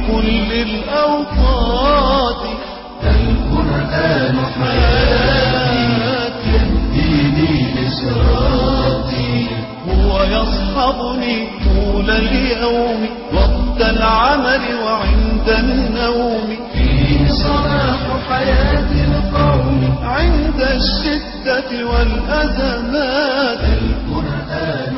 كل الأوقات القرآن حياتي يهديني لصراطي هو يصحبني طول اليوم وقت العمل وعند النوم فيه صلاح حياة القوم عند الشدة والأزمات القرآن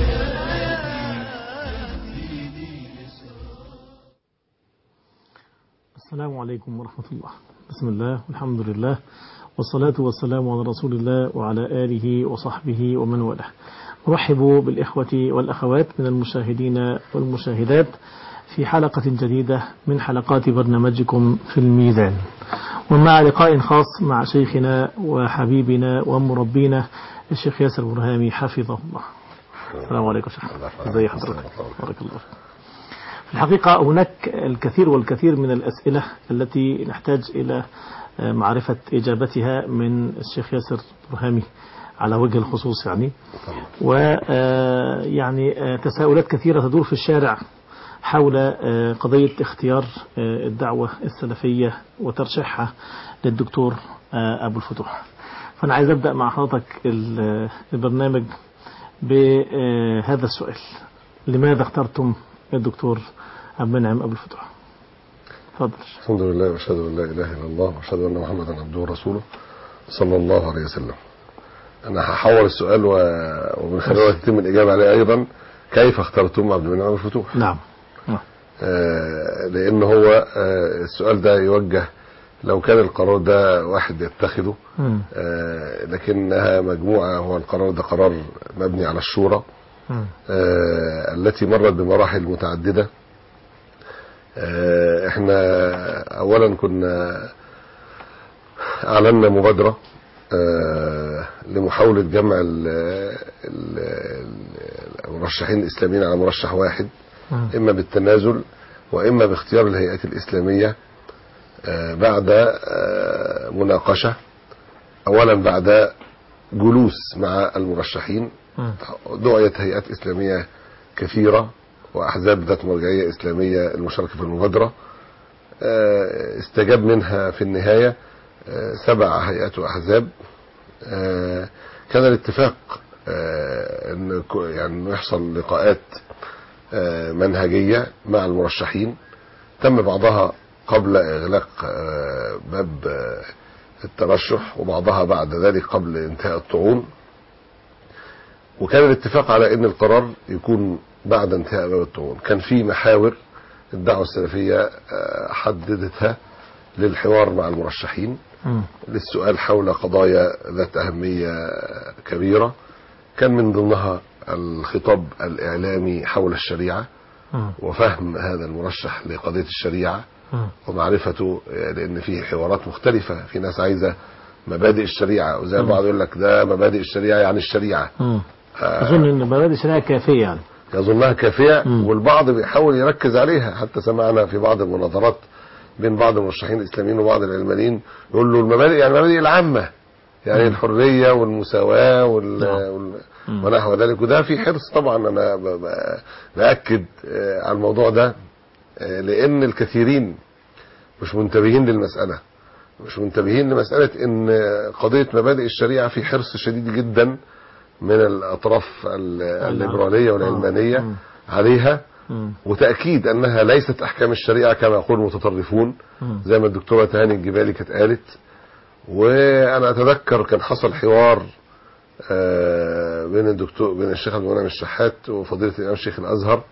السلام عليكم ورحمة الله بسم الله والحمد لله والصلاة والسلام على رسول الله وعلى آله وصحبه ومن والاه نرحب بالإخوة والأخوات من المشاهدين والمشاهدات في حلقة جديدة من حلقات برنامجكم في الميزان ومع لقاء خاص مع شيخنا وحبيبنا ومربينا الشيخ ياسر برهامي حفظه الله السلام عليكم شيخ ازي حضرتك بارك الله فيك في الحقيقة هناك الكثير والكثير من الأسئلة التي نحتاج إلى معرفة إجابتها من الشيخ ياسر برهامي على وجه الخصوص يعني ويعني تساؤلات كثيرة تدور في الشارع حول قضية اختيار الدعوة السلفية وترشيحها للدكتور أبو الفتوح فأنا عايز أبدأ مع حضرتك البرنامج بهذا السؤال لماذا اخترتم الدكتور عبد المنعم أبو الفتوح تفضل الحمد لله واشهد ان لا اله الا الله واشهد ان محمدا عبده ورسوله صلى الله عليه وسلم انا هحول السؤال و... ومن خلاله تتم الاجابه عليه ايضا كيف اخترتم عبد المنعم ابو الفتوح نعم آه لان هو آه السؤال ده يوجه لو كان القرار ده واحد يتخذه آه لكنها مجموعه هو القرار ده قرار مبني على الشورى آه التي مرت بمراحل متعدده آه احنا اولا كنا اعلنا مبادرة آه لمحاولة جمع المرشحين الاسلاميين على مرشح واحد اما بالتنازل واما باختيار الهيئات الاسلامية آه بعد مناقشة اولا بعد جلوس مع المرشحين دعيت هيئات اسلامية كثيرة وأحزاب ذات مرجعية إسلامية المشاركة في المبادرة استجاب منها في النهاية سبع هيئات وأحزاب كان الاتفاق أن يعني يحصل لقاءات منهجية مع المرشحين تم بعضها قبل إغلاق باب الترشح وبعضها بعد ذلك قبل انتهاء الطعون وكان الاتفاق على ان القرار يكون بعد انتهاء باب الطعون كان في محاور الدعوة السلفية حددتها للحوار مع المرشحين م. للسؤال حول قضايا ذات أهمية كبيرة كان من ضمنها الخطاب الإعلامي حول الشريعة م. وفهم هذا المرشح لقضية الشريعة م. ومعرفته لأن فيه حوارات مختلفة في ناس عايزة مبادئ الشريعة وزي البعض يقول لك ده مبادئ الشريعة يعني الشريعة م. أظن أن مبادئ الشريعة كافية يعني يظنها كافية مم. والبعض بيحاول يركز عليها حتى سمعنا في بعض المناظرات بين بعض المرشحين الإسلاميين وبعض العلمانيين يقول له المبادئ يعني المبادئ العامة يعني مم. الحرية والمساواة وال... نعم. وال... مم. ونحو ذلك وده في حرص طبعا أنا ب... ب... بأكد آه، على الموضوع ده آه، لأن الكثيرين مش منتبهين للمسألة مش منتبهين لمسألة ان قضية مبادئ الشريعة في حرص شديد جدا من الأطراف ال- الليبرالية والعلمانية مم. عليها م. وتأكيد أنها ليست أحكام الشريعة كما يقول المتطرفون م. زي ما الدكتورة تهاني الجبالي كانت قالت وأنا أتذكر كان حصل حوار آه، بين الدكتور بين الشيخ عبد المنعم الشحات وفضيلة الإمام الشيخ الأزهر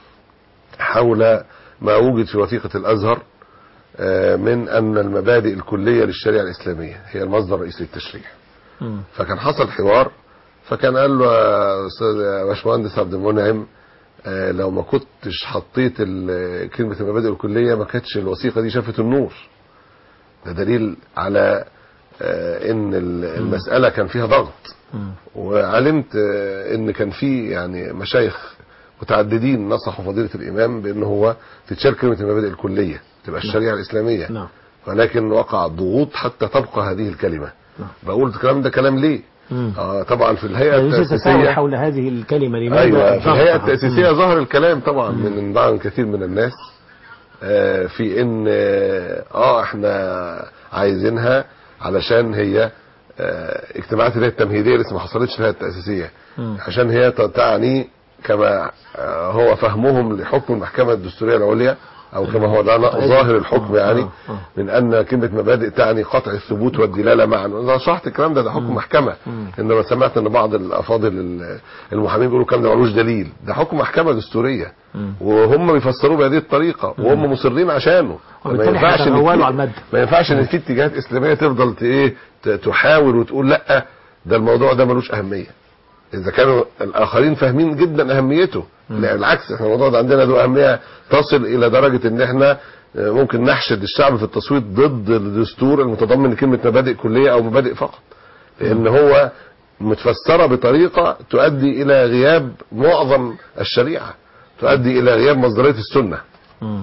حول ما وجد في وثيقة الأزهر آه، من أن المبادئ الكلية للشريعة الإسلامية هي المصدر الرئيسي للتشريع م. فكان حصل حوار فكان قال له يا استاذ يا باشمهندس عبد المنعم آه، لو ما كنتش حطيت ال- كلمة المبادئ الكلية ما كانتش الوثيقة دي شافت النور ده دليل على آه، ان ال- المسألة كان فيها ضغط م. وعلمت آه، ان كان في يعني مشايخ متعددين نصحوا فضيلة الامام بان هو تتشال كلمة المبادئ الكلية تبقى الشريعة الاسلامية نعم ولكن وقع ضغوط حتى تبقى هذه الكلمة نعم. بقول الكلام ده كلام ليه م. آه طبعا في الهيئة يوجد تساؤل التأسيسية حول هذه الكلمة لماذا ايوه في الضغط الهيئة عنها؟ التأسيسية م. ظهر الكلام طبعا من بعض كثير من الناس آه، في ان اه آه، احنا عايزينها علشان هي آه، اجتماعات اللي هي التمهيديه لسه ما حصلتش لها التاسيسيه مم. عشان هي ت- تعني كما آه، هو فهمهم لحكم المحكمه الدستوريه العليا او كما هو ده ظاهر الحكم يعني آه، آه. من ان كلمه مبادئ تعني قطع الثبوت والدلاله معا انا شرحت الكلام ده ده حكم محكمه مم. انما سمعت ان بعض الافاضل ال- المحامين بيقولوا الكلام ده ملوش دليل ده حكم محكمه دستوريه مم. وهم بيفسروه بهذه الطريقه وهم مصرين عشانه ما وبالتالي ينفعش إن هيتغولوا في- على المادة. ما ينفعش ان في اتجاهات اسلاميه تفضل ت- ايه ت- تحاول وتقول لا ده الموضوع ده ملوش اهميه اذا كانوا الاخرين فاهمين جدا اهميته لا العكس احنا الموضوع ده عندنا له اهميه تصل الى درجه ان احنا آه، ممكن نحشد الشعب في التصويت ضد الدستور المتضمن كلمه مبادئ كليه او مبادئ فقط لان هو متفسره بطريقه تؤدي الى غياب معظم الشريعه تؤدي الى غياب مصدريه السنه مم.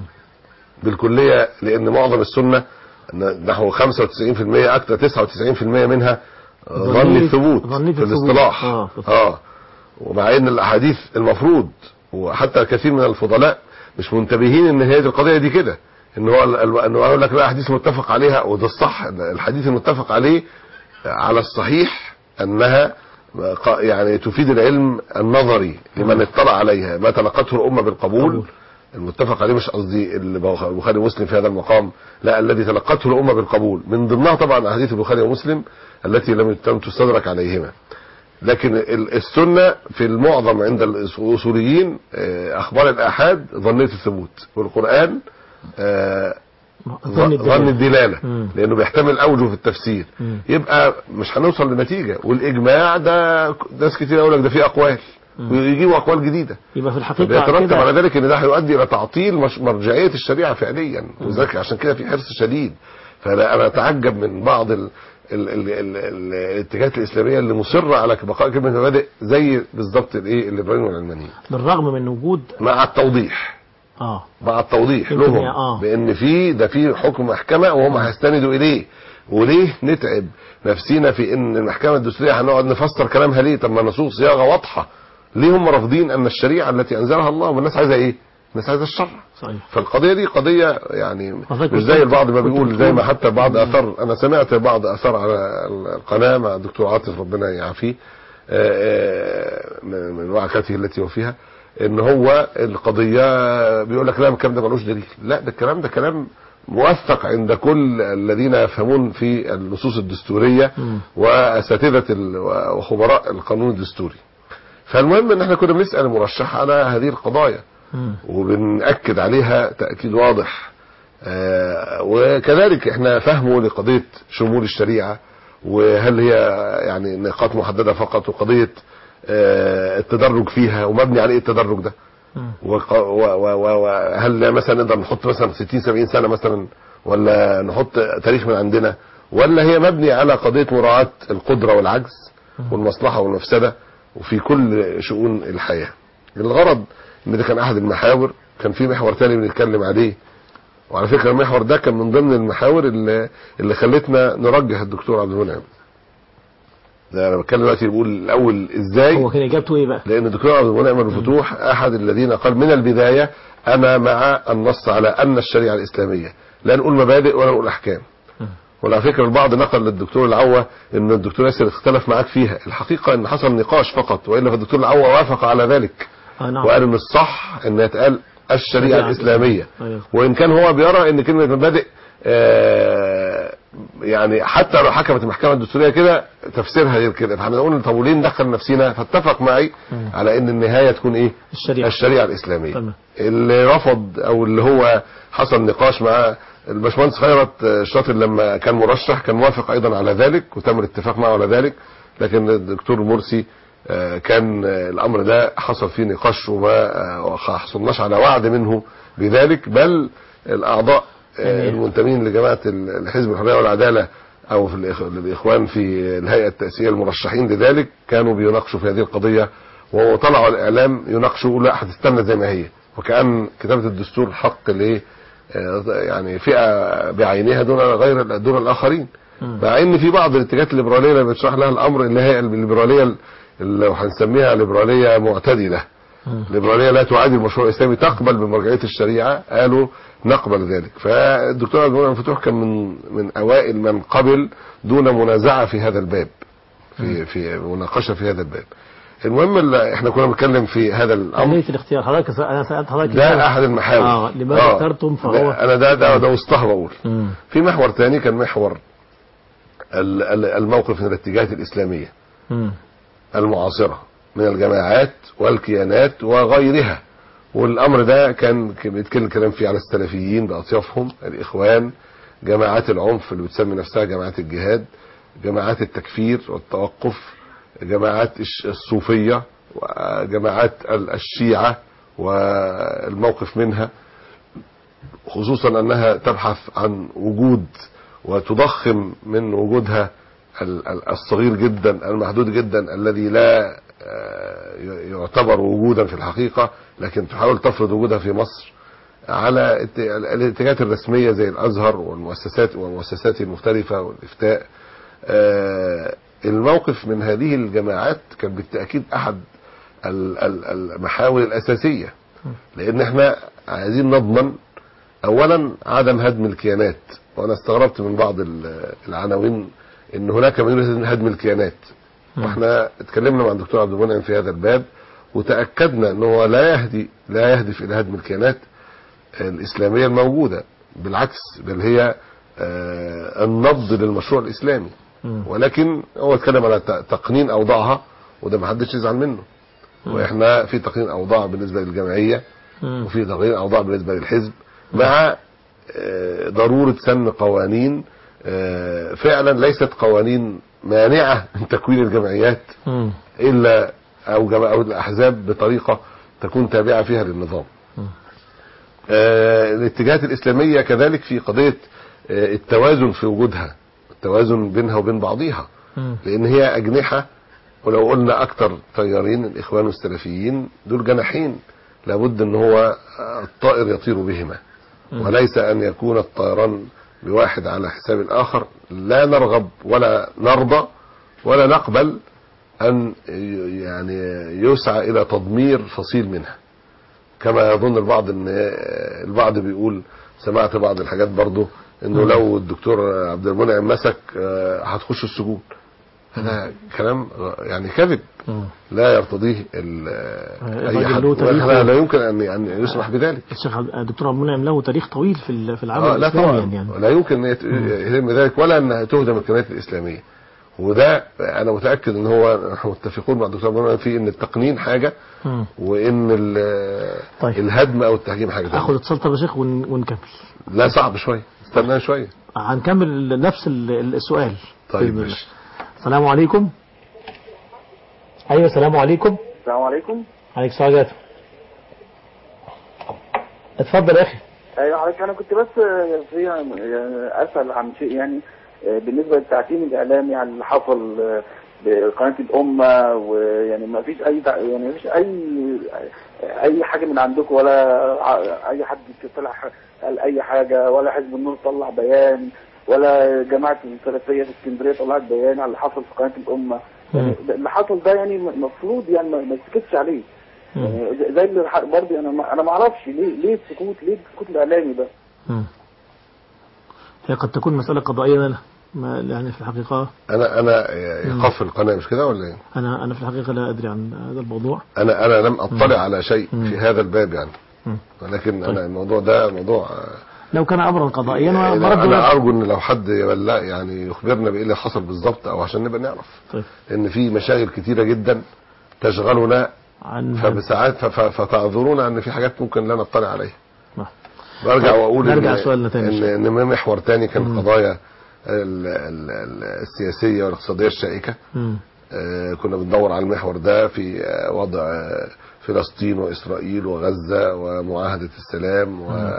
بالكلية لأن معظم السنة نحو 95% أكثر 99% منها ظن ظنية- الثبوت ظنية في الثبوت. الاصطلاح آه، في اه ومع ان الاحاديث المفروض وحتى كثير من الفضلاء مش منتبهين ان هي دي القضيه دي كده ان هو ال- ال- انه يقول لك لا احاديث متفق عليها وده الصح الحديث المتفق عليه على الصحيح انها ق- يعني تفيد العلم النظري لمن اطلع عليها ما تلقته الامه بالقبول قبول. المتفق عليه مش قصدي البخاري ومسلم في هذا المقام لا الذي تلقته الامه بالقبول من ضمنها طبعا احاديث البخاري ومسلم التي لم لم تستدرك عليهما لكن ال- السنه في المعظم عند الاصوليين آه، اخبار الاحاد ظنيه الثبوت والقران آه، ظن ظن الدلاله مم. لانه بيحتمل اوجه في التفسير مم. يبقى مش هنوصل لنتيجه والاجماع ده ناس كتير يقول لك ده فيه اقوال ويجيبوا اقوال جديده يبقى في الحقيقة بيترتب على كده ذلك ان ده هيؤدي الى تعطيل مش مرجعيه الشريعه فعليا وذلك عشان كده في حرص شديد فانا انا اتعجب من بعض ال ال ال ال ال الاتجاهات الاسلاميه اللي مصره على بقاء كلمه مبادئ زي بالظبط الايه الليبراليين والعلمانيين بالرغم من وجود مع التوضيح اه مع التوضيح يمكن لهم آه. بان في ده في حكم محكمه وهم هيستندوا اليه وليه نتعب نفسينا في ان المحكمه الدستوريه هنقعد نفسر كلامها ليه طب ما النصوص صياغه واضحه ليه هم رافضين ان الشريعه التي انزلها الله والناس عايزه ايه؟ الناس عايزه الشرع صحيح فالقضيه دي قضيه يعني حضرتك مش كنت- زي البعض ما كنت بيقول زي ما بتقول- حتى بعض اثار انا سمعت بعض اثار على القناه مع الدكتور عاطف ربنا يعافيه آه، آه، من من وعكاته التي هو فيها ان هو القضيه بيقول لك لا الكلام ده ملوش دليل لا ده الكلام ده كلام موثق عند كل الذين يفهمون في النصوص الدستوريه مم. واساتذه ال- وخبراء القانون الدستوري فالمهم ان احنا كنا بنسال المرشح على هذه القضايا مم. وبنأكد عليها تأكيد واضح آه، وكذلك احنا فهمه لقضية شمول الشريعة وهل هي يعني نقاط محددة فقط وقضية آه، التدرج فيها ومبني على ايه التدرج ده مم. وق- و- و- و- وهل مثلا نقدر نحط مثلا 60 70 سنة مثلا ولا نحط تاريخ من عندنا ولا هي مبني على قضية مراعاة القدرة والعجز والمصلحة والمفسدة وفي كل شؤون الحياة الغرض ان ده كان احد المحاور كان في محور تاني بنتكلم عليه وعلى فكرة المحور ده كان من ضمن المحاور اللي, اللي خلتنا نرجح الدكتور عبد المنعم ده انا بتكلم دلوقتي بقول الاول ازاي هو كان اجابته ايه بقى؟ لان الدكتور عبد المنعم الفتوح احد الذين قال من البدايه انا مع النص على ان الشريعه الاسلاميه لا نقول مبادئ ولا نقول احكام وعلى فكره البعض نقل للدكتور العوة ان الدكتور ياسر اختلف معاك فيها الحقيقه ان حصل نقاش فقط والا فالدكتور العوة وافق على ذلك اه نعم وقال ان الصح ان يتقال الشريعه الشريعة الاسلاميه أيوة. وان كان هو بيرى ان كلمه مبادئ آه، يعني حتى لو حكمت المحكمه الدستوريه كده تفسيرها غير كده فاحنا نقول طب وليه ندخل نفسنا فاتفق معي مم. على ان النهايه تكون ايه الشريعة الشريعه الاسلاميه تمام. اللي رفض او اللي هو حصل نقاش مع الباشمهندس خيرت الشاطر لما كان مرشح كان موافق ايضا على ذلك وتم الاتفاق معه على ذلك لكن الدكتور مرسي آه، كان آه، الامر ده حصل فيه نقاش وما آه، حصلناش على وعد منه بذلك بل الاعضاء آه، يعني- المنتمين لجماعه الحزب الحريه والعداله او في الإخ- الاخوان في الهيئه التاسيسيه المرشحين لذلك كانوا بيناقشوا في هذه القضيه وطلعوا الاعلام يناقشوا يقولوا لا هتستنى زي ما هي وكان كتابه الدستور حق لايه آه، يعني فئه بعينها دون غير دون الاخرين مم. مع ان في بعض الاتجاهات الليبراليه اللي بتشرح لها الامر اللي هي الليبراليه اللي لو هنسميها ليبراليه معتدله مم. الليبراليه لا تعادي المشروع الاسلامي تقبل بمرجعيه الشريعه قالوا نقبل ذلك فالدكتور عبد المنعم فتوح كان من من اوائل من قبل دون منازعه في هذا الباب في في مناقشه في هذا الباب المهم اللي احنا كنا بنتكلم في هذا الامر آلية الاختيار حضرتك انا سالت حضرتك ده لماذا- احد المحاور اه لماذا اخترتم فهو ده- انا ده ده ده وسطها بقول مم. في محور ثاني كان محور ال- ال- الموقف من الاتجاهات الاسلاميه مم. المعاصرة من الجماعات والكيانات وغيرها والأمر ده كان كان بيتكلم كلام فيه على السلفيين بأطيافهم الإخوان جماعات العنف اللي بتسمي نفسها جماعات الجهاد جماعات التكفير والتوقف جماعات الش- الصوفية وجماعات ال- الشيعة والموقف منها خصوصا أنها تبحث عن وجود وتضخم من وجودها ال- ال- الصغير جدا المحدود جدا الذي لا آه، ي- يعتبر وجودا في الحقيقة لكن تحاول تفرض وجودها في مصر على الت- ال- الاتجاهات الرسمية زي الأزهر والمؤسسات والمؤسسات المختلفة والإفتاء آه، الموقف من هذه الجماعات كان بالتأكيد أحد ال- ال- المحاور الأساسية لأن احنا عايزين نضمن اولا عدم هدم الكيانات وانا استغربت من بعض ال- العناوين ان هناك من يريد هدم الكيانات واحنا اتكلمنا مع الدكتور عبد المنعم في هذا الباب وتاكدنا ان هو لا يهدي لا يهدف الى هدم الكيانات الاسلاميه الموجوده بالعكس بل هي آه، النبض للمشروع الاسلامي مم. ولكن هو اتكلم على ت- تقنين اوضاعها وده ما حدش يزعل منه واحنا في تقنين اوضاع بالنسبه للجمعيه مم. وفي تغيير اوضاع بالنسبه للحزب مع آه، ضروره سن قوانين آه، فعلا ليست قوانين مانعه من تكوين الجمعيات مم. الا او جما- او الاحزاب بطريقه تكون تابعه فيها للنظام. مم. آه، الاتجاهات الاسلاميه كذلك في قضيه آه، التوازن في وجودها التوازن بينها وبين بعضيها مم. لان هي اجنحه ولو قلنا اكتر طيارين الاخوان والسلفيين دول جناحين لابد ان هو الطائر يطير بهما وليس ان يكون الطيران بواحد على حساب الاخر لا نرغب ولا نرضى ولا نقبل ان ي- يعني يسعى الى تضمير فصيل منها كما يظن البعض ان البعض بيقول سمعت بعض الحاجات برضو انه لو الدكتور عبد المنعم مسك آه، هتخش السجون هذا كلام يعني كذب مم. لا يرتضيه ال- اي الراجل حد له تاريخ وإحنا لا يمكن ان ان يسمح بذلك الشيخ عبد- الدكتور عبد المنعم له تاريخ طويل في ال- في العمل آه لا الإسلامي طبعا يعني لا يمكن ان يت- يتم ذلك ولا ان تهدم الكيانات الاسلاميه وده انا متاكد ان هو نحن متفقون مع الدكتور عبد المنعم في ان التقنين حاجه مم. وان ال- طيب. الهدم او التهجيم حاجه اخد ثانيه اتصال طب يا شيخ ون- ونكمل لا صعب شويه استنى شويه هنكمل نفس ال- السؤال طيب بإذن الله. ماشي السلام عليكم ايوه السلام عليكم السلام عليكم عليك السلام عليكم اتفضل يا اخي ايوه حضرتك انا كنت بس آه، في يعني اسال عن شيء يعني آه، بالنسبه للتعتيم الاعلامي على اللي حصل آه، بقناه الامه ويعني ما فيش اي دع- يعني ما فيش اي اي حاجه من عندكم ولا ع- اي حد طلع قال اي حاجه ولا حزب النور طلع بيان ولا جماعه السلفيه في اسكندريه طلعت بيان على اللي حصل في قناه الامه يعني اللي حصل ده يعني المفروض يعني ما ما يسكتش عليه يعني زي- زي اللي ح- برضه انا ما انا ما اعرفش ليه ليه السكوت ليه السكوت الاعلامي ده مم. هي قد تكون مسألة قضائية لا ما يعني في الحقيقة انا انا ايقاف القناه مش كده ولا ايه؟ أنا أنا في الحقيقة لا أدري عن هذا الموضوع انا انا لم اطلع على شيء مم. في هذا الباب يعني مم. ولكن طيب. انا الموضوع ده موضوع لو كان أمرا قضائيا يعني ورد انا ارجو ان لو حد يبلغ يعني يخبرنا بايه اللي حصل بالظبط او عشان نبقى نعرف طيب لان في مشاغل كتيره جدا تشغلنا عن فبساعات ف- ف- فتعذرونا ان في حاجات ممكن لا نطلع عليها نعم. برجع طيب، واقول نرجع إن- سؤالنا تاني ان شوية. ان ما محور تاني كان مم. القضايا ال- ال- ال- السياسيه والاقتصاديه الشائكه مم. آه، كنا بندور على المحور ده في آه، وضع آه، فلسطين واسرائيل وغزه ومعاهده السلام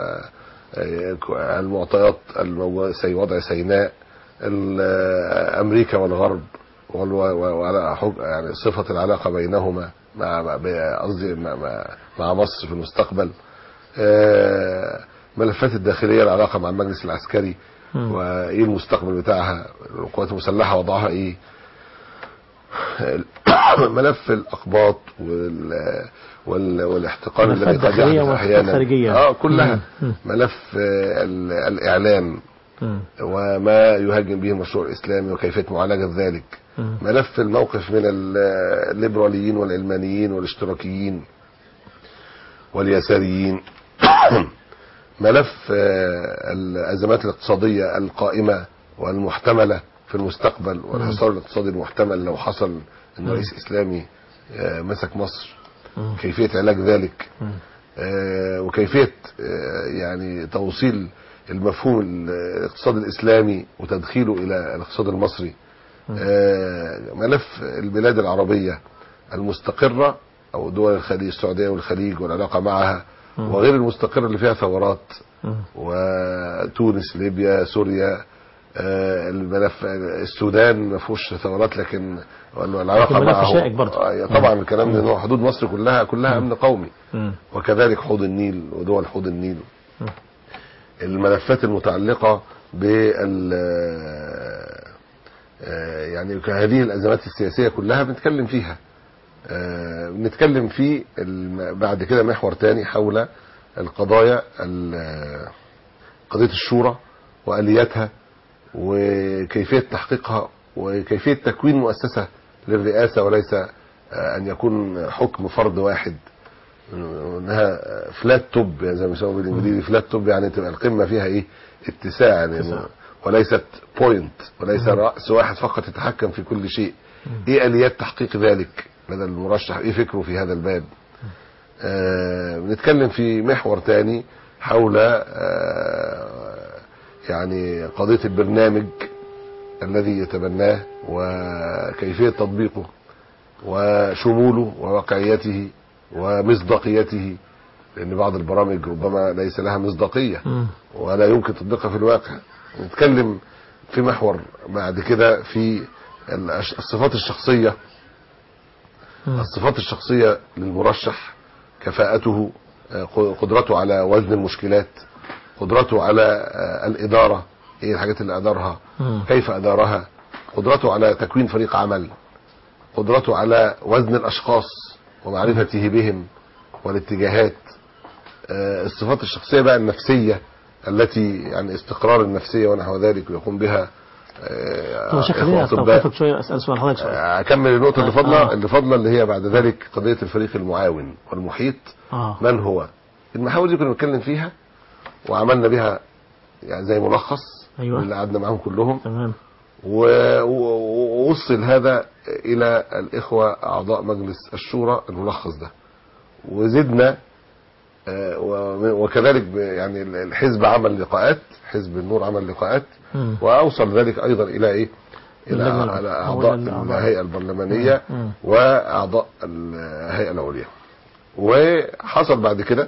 والمعطيات الموجوده سي وضع سيناء ال- آه، امريكا والغرب وال- و- وعلى حج- يعني صفه العلاقه بينهما مع مع- ب- قصدي مع, مع, مع مصر في المستقبل آه، ملفات الداخليه العلاقه مع المجلس العسكري مم. وايه المستقبل بتاعها القوات المسلحه وضعها ايه ملف الأقباط وال وال والاحتقان ملفات الذي قد داخلية يحدث وملفات أحيانا خارجية. اه كلها مم. مم. ملف آه، ال- الإعلام مم. وما يهاجم به المشروع الإسلامي وكيفية معالجة ذلك مم. ملف الموقف من ال- الليبراليين والعلمانيين والاشتراكيين واليساريين ملف آه، الأزمات الاقتصادية القائمة والمحتملة في المستقبل والحصار الاقتصادي المحتمل لو حصل أن رئيس إسلامي آه، مسك مصر مم. كيفية علاج ذلك مم. آه، وكيفية آه، يعني توصيل المفهوم الاقتصاد الإسلامي وتدخيله إلى الاقتصاد المصري آه، ملف البلاد العربية المستقرة أو دول الخليج السعودية والخليج والعلاقة معها وغير المستقرة اللي فيها ثورات مم. وتونس ليبيا سوريا آه، الملف السودان ما فيهوش ثورات لكن العلاقه لكن ملف معه شائك برضه. آه، طبعا الكلام ده إن هو حدود مصر كلها كلها امن قومي مم. وكذلك حوض النيل ودول حوض النيل مم. الملفات المتعلقة بال آه، يعني هذه الأزمات السياسية كلها بنتكلم فيها آه، بنتكلم في الم- بعد كده محور تاني حول القضايا ال- قضية الشورى وآلياتها وكيفية تحقيقها وكيفية تكوين مؤسسة للرئاسة وليس آه، أن يكون حكم فرد واحد انها فلات توب يعني زي ما بيسموها بالانجليزي فلات توب يعني تبقى القمه فيها ايه اتساع يعني اتساع. وليست بوينت وليس راس واحد فقط يتحكم في كل شيء ايه اليات تحقيق ذلك لدى المرشح ايه فكره في هذا الباب آه بنتكلم في محور تاني حول آه يعني قضيه البرنامج الذي يتبناه وكيفيه تطبيقه وشموله وواقعيته ومصداقيته لان بعض البرامج ربما ليس لها مصداقيه مم. ولا يمكن تطبيقها في الواقع نتكلم في محور بعد كده في الأش- الصفات الشخصيه مم. الصفات الشخصيه للمرشح كفاءته آه، قدرته على وزن المشكلات قدرته على آه، الاداره ايه الحاجات اللي ادارها مم. كيف ادارها قدرته على تكوين فريق عمل قدرته على وزن الاشخاص ومعرفته بهم والاتجاهات آه، الصفات الشخصيه بقى النفسيه التي يعني استقرار النفسيه ونحو ذلك ويقوم بها آه، طب يا شيخ إخوة خليني أطباء. استوقفك شويه اسال سؤال حضرتك سؤال اكمل النقطه اللي فاضله آه. اللي فاضله اللي هي بعد ذلك قضيه الفريق المعاون والمحيط اه من هو المحاور دي كنا بنتكلم فيها وعملنا بها يعني زي ملخص أيوة. اللي قعدنا معاهم كلهم تمام و- و- ووصل هذا الى الاخوه اعضاء مجلس الشورى الملخص ده وزدنا آه، و- وكذلك ب- يعني الحزب عمل لقاءات حزب النور عمل لقاءات مم. واوصل ذلك ايضا الى ايه الى اللجنة على العليا. اعضاء أو إلى الأعضاء. الهيئه البرلمانيه مم. واعضاء الهيئه العليا وحصل بعد كده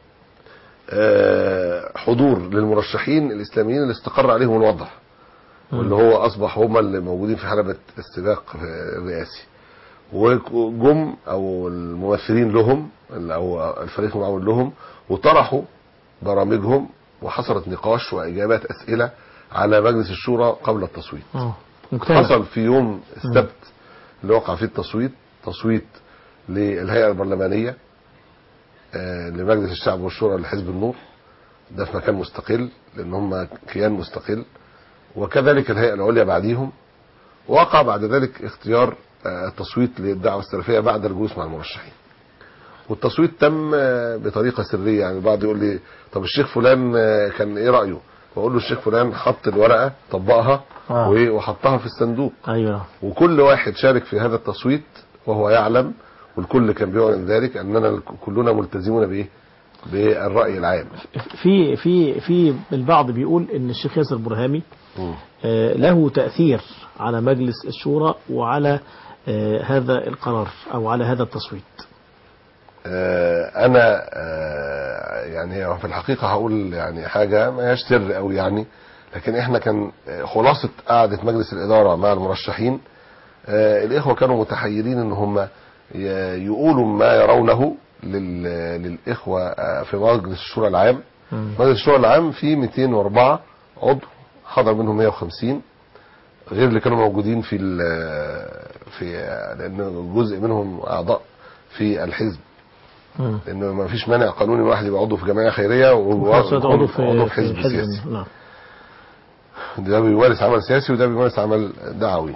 آه، حضور للمرشحين الاسلاميين اللي استقر عليهم الوضع واللي هو اصبح هم اللي موجودين في حلبة السباق الرئاسي وجم او الممثلين لهم او الفريق المعاون لهم وطرحوا برامجهم وحصلت نقاش واجابات اسئله على مجلس الشورى قبل التصويت اه مجتمع حصل في يوم السبت اللي وقع فيه التصويت تصويت للهيئه البرلمانيه آه، لمجلس الشعب والشورى لحزب النور ده في مكان مستقل لان هم كيان مستقل وكذلك الهيئه العليا بعديهم وقع بعد ذلك اختيار آه، التصويت للدعوه السلفيه بعد الجلوس مع المرشحين والتصويت تم آه، بطريقه سريه يعني البعض يقول لي طب الشيخ فلان آه، كان ايه رايه بقول له الشيخ فلان حط الورقه طبقها آه. وإيه؟ وحطها في الصندوق ايوه وكل واحد شارك في هذا التصويت وهو يعلم والكل كان بيعلن ذلك اننا كلنا ملتزمون بايه؟ بالراي العام. في في في البعض بيقول ان الشيخ ياسر برهامي مم. آه، له تأثير على مجلس الشورى وعلى آه، هذا القرار أو على هذا التصويت آه، انا آه، يعني هو في الحقيقه هقول يعني حاجه ما هياش سر قوي يعني لكن احنا كان آه، خلاصه قعده مجلس الاداره مع المرشحين آه، الاخوه كانوا متحيرين ان هم ي- يقولوا ما يرونه لل- للاخوه آه، في مجلس الشورى العام مم. مجلس الشورى العام فيه 204 عضو حضر منهم 150 غير اللي كانوا موجودين في ال- في لان جزء منهم اعضاء في الحزب مم. لانه ما فيش مانع قانوني واحد يبقى عضو في جمعيه خيريه وفي نفس الوقت عضو في عضو في حزب حزب سياسي نعم ده بيمارس عمل سياسي وده بيمارس عمل دعوي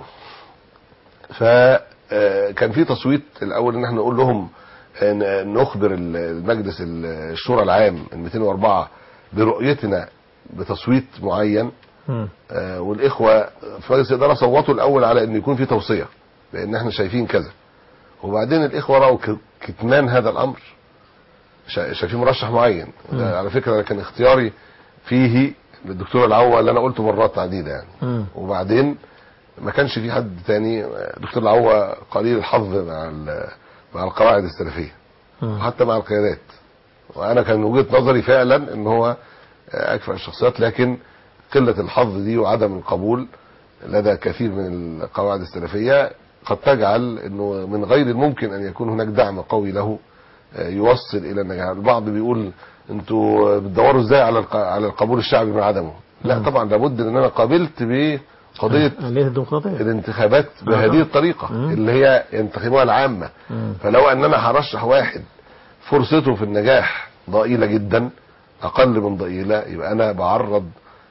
فكان في تصويت الاول ان احنا نقول لهم إن نخبر المجلس الشورى العام ال 204 برؤيتنا بتصويت معين مم. آه، والاخوه في مجلس الاداره صوتوا الاول على ان يكون في توصيه لان احنا شايفين كذا وبعدين الاخوه راوا ك- كتمان هذا الامر شا- شايفين مرشح معين ده على فكره أنا كان اختياري فيه للدكتور العوا اللي انا قلته مرات عديده يعني مم. وبعدين ما كانش في حد تاني دكتور العوا قليل الحظ مع ال- مع القواعد السلفيه مم. وحتى مع القيادات وانا كان وجهه نظري فعلا ان هو اكفأ الشخصيات لكن قله الحظ دي وعدم القبول لدى كثير من القواعد السلفيه قد تجعل انه من غير الممكن ان يكون هناك دعم قوي له آه، يوصل الى النجاح البعض بيقول انتوا بتدوروا ازاي على الق- على القبول الشعبي من عدمه لا مم. طبعا لابد ان انا قابلت بقضيه آلية الديمقراطية الانتخابات بهذه طبعا. الطريقه مم. اللي هي ينتخبوها العامه مم. فلو ان انا هرشح واحد فرصته في النجاح ضئيله جدا اقل من ضئيله يبقى انا بعرض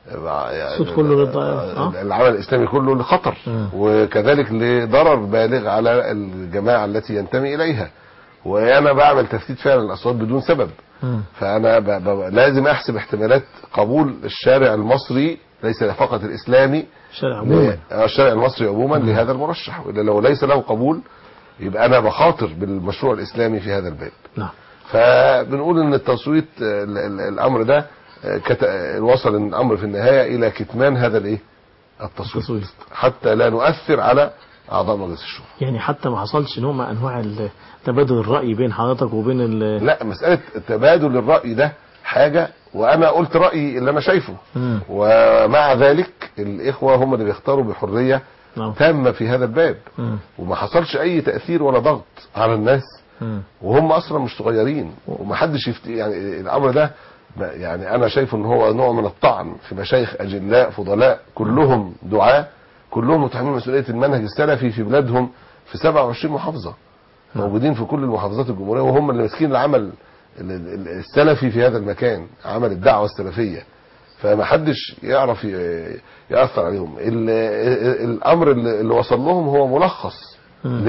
يعني الصوت كله للض- آه. العمل الاسلامي كله لخطر مم. وكذلك لضرر بالغ على الجماعه التي ينتمي اليها وانا بعمل تفتيت فعلا الاصوات بدون سبب مم. فانا ب... ب... لازم احسب احتمالات قبول الشارع المصري ليس فقط الاسلامي شارع عموما آه، الشارع المصري عموما لهذا المرشح والا لو ليس له قبول يبقى انا بخاطر بالمشروع الاسلامي في هذا الباب نعم فبنقول ان التصويت آه، ال- ال- الامر ده آه، كت... آه، وصل الامر في النهايه الى كتمان هذا الايه التصويت التصويت. حتى لا نؤثر على اعضاء مجلس الشورى يعني حتى ما حصلش نوع من انواع ال- تبادل الرأي بين حضرتك وبين ال لا مساله تبادل الراي ده حاجه وانا قلت رايي اللي انا شايفه مم. ومع ذلك الاخوه هم اللي بيختاروا بحريه نعم تامه في هذا الباب مم. وما حصلش اي تاثير ولا ضغط على الناس مم. وهم اصلا مش صغيرين ومحدش يفت... يعني الامر ده ما- يعني انا شايفه ان هو نوع من الطعن في مشايخ اجلاء فضلاء كلهم دعاة كلهم متحملين مسؤوليه المنهج السلفي في بلادهم في 27 محافظه موجودين في كل المحافظات الجمهوريه وهم اللي ماسكين العمل ال- ال- السلفي في هذا المكان عمل الدعوه السلفيه فما حدش يعرف ي- ياثر عليهم ال- ال- الامر اللي اللي وصل لهم هو ملخص مم.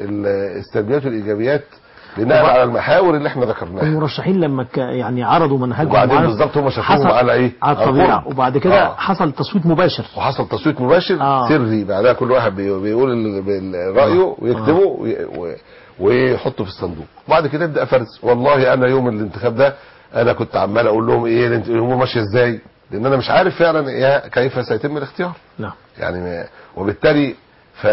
للسلبيات والايجابيات بناء على المحاور اللي احنا ذكرناها المرشحين لما ك... يعني عرضوا منهجهم وبعدين وعرض- بالظبط هم شافوهم حصل- على ايه؟ على على الطبيعة القرب. وبعد كده آه. حصل تصويت مباشر وحصل تصويت مباشر آه. سري بعدها كل واحد بي- بيقول ال- بال- رايه آه. ويكتبه وي- و- ويحطه في الصندوق بعد كده يبدا فرز والله انا يوم الانتخاب ده انا كنت عمال اقول لهم ايه الانت- الامور ماشيه ازاي لان انا مش عارف فعلا إيه كيف سيتم الاختيار نعم يعني ما- وبالتالي ف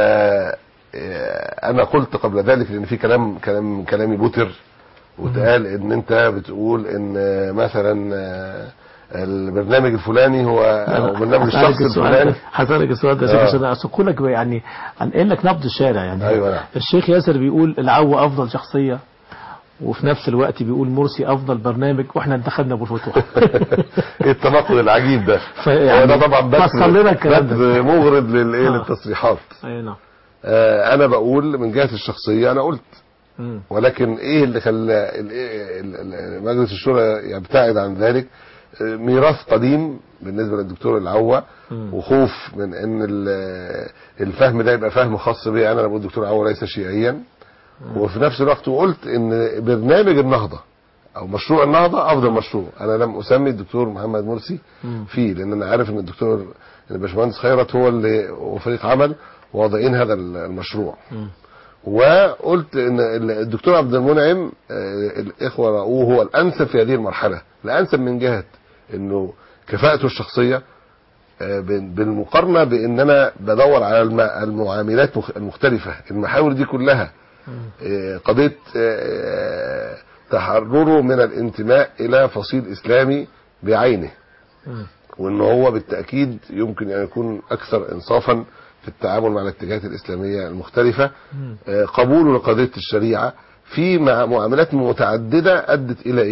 آه، انا قلت قبل ذلك لان في كلام كلام كلامي بوتر واتقال ان انت بتقول ان آه، مثلا آه، البرنامج الفلاني هو او برنامج هسألك الشخص السؤال الفلاني ده هسألك السؤال ده يا آه. شيخ عشان اسوق لك يعني انقل لك نبض الشارع يعني أيوة نعم. الشيخ ياسر بيقول العو افضل شخصيه وفي نفس الوقت بيقول مرسي افضل برنامج واحنا انتخبنا ابو الفتوح ايه التناقض العجيب ده فيعني وده طبعا بس فسر لنا الكلام بس ده مغرض للايه آه. للتصريحات اي نعم آه انا بقول من جهه الشخصيه انا قلت مم. ولكن ولكن ايه اللي خلى ال- ال- ال- مجلس الشورى يبتعد عن ذلك آه، ميراث قديم بالنسبه للدكتور العوا مم. وخوف من ان ال- الفهم ده يبقى فهم خاص بي انا انا بقول الدكتور العوا ليس شيعيا وفي نفس الوقت قلت ان برنامج النهضه او مشروع النهضه افضل مشروع انا لم اسمي الدكتور محمد مرسي مم. فيه لان انا عارف ان الدكتور الباشمهندس خيرت هو اللي وفريق عمل واضعين هذا المشروع مم. وقلت ان الدكتور عبد المنعم آه، الاخوه راوه هو الانسب في هذه المرحله الانسب من جهه انه كفاءته الشخصيه آه، بال- بالمقارنه بان انا بدور على الم- المعاملات مخ- المختلفه المحاور دي كلها آه، قضيه آه، تحرره من الانتماء الى فصيل اسلامي بعينه مم. وان هو بالتاكيد يمكن ان يكون اكثر انصافا في التعامل مع الاتجاهات الاسلاميه المختلفه مم. آه، قبوله لقضيه الشريعه في مع- معاملات متعدده ادت الى ايه؟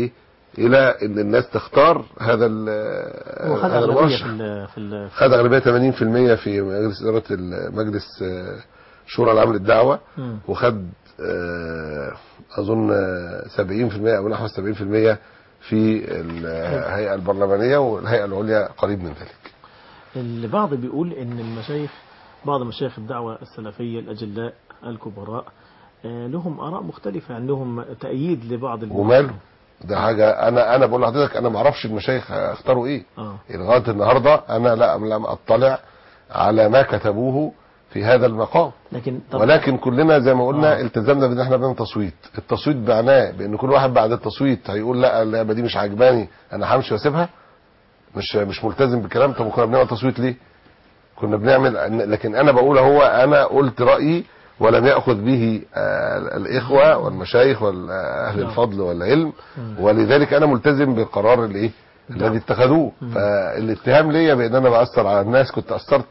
الى ان الناس تختار هذا ال- هو خد هذا أغلبية في المرشح ال في ال خد اغلبيه 80% في مجلس اداره ال- مجلس آه، شورى العام للدعوه مم. وخد آه، اظن آه، 70% او نحو 70% في الهيئه البرلمانيه والهيئه العليا قريب من ذلك البعض بيقول ان المشايخ بعض مشايخ الدعوة السلفية الأجلاء الكبراء آه، لهم آراء مختلفة عندهم تأييد لبعض ال- وماله ده حاجه انا انا بقول لحضرتك انا ما اعرفش المشايخ اختاروا ايه اه لغايه النهارده انا لا لم اطلع على ما كتبوه في هذا المقام لكن طب ولكن كلنا زي ما قلنا آه. التزمنا بان احنا بنعمل تصويت التصويت معناه بان كل واحد بعد التصويت هيقول لا اللعبه دي مش عجباني انا همشي واسيبها مش مش ملتزم بالكلام طب كنا بنعمل تصويت ليه كنا بنعمل لكن انا بقول هو انا قلت رايي ولم ياخذ به آه، الاخوه والمشايخ واهل نعم. الفضل والعلم مم. ولذلك انا ملتزم بالقرار اللي ايه نعم. الذي اتخذوه مم. فالاتهام ليا بان انا باثر على الناس كنت اثرت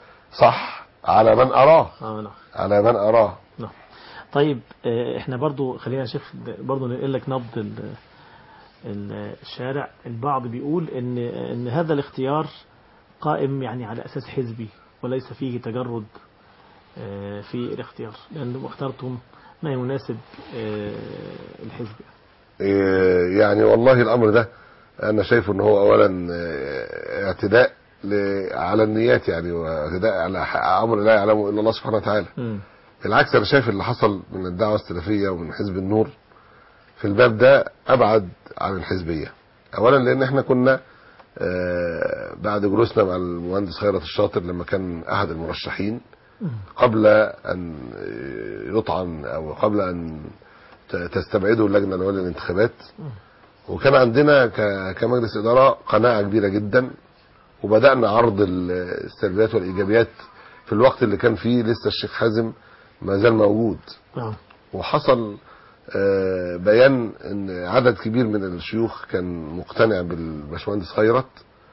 صح على من اراه اه نعم على من اراه نعم طيب آه، احنا برضو خلينا يا شيخ برضو ننقل لك نبض ال- ال- الشارع البعض بيقول ان ان هذا الاختيار قائم يعني على اساس حزبي وليس فيه تجرد آه، في الاختيار لانه اخترتم ما يناسب آه، الحزب إيه، يعني والله الامر ده انا شايفه ان هو اولا آه، اعتداء ل- على النيات يعني واعتداء على ح- امر لا يعلمه الا الله سبحانه وتعالى مم. بالعكس انا شايف اللي حصل من الدعوه السلفيه ومن حزب النور في الباب ده ابعد عن الحزبيه اولا لان احنا كنا آه، بعد جلوسنا مع المهندس خيرت الشاطر لما كان احد المرشحين مم. قبل ان يطعن او قبل ان ت- تستبعده اللجنه العليا للانتخابات وكان عندنا ك- كمجلس اداره قناعه كبيره جدا وبدانا عرض ال- السلبيات والايجابيات في الوقت اللي كان فيه لسه الشيخ حازم ما زال موجود نعم وحصل آه، بيان ان عدد كبير من الشيوخ كان مقتنع بالباشمهندس خيرت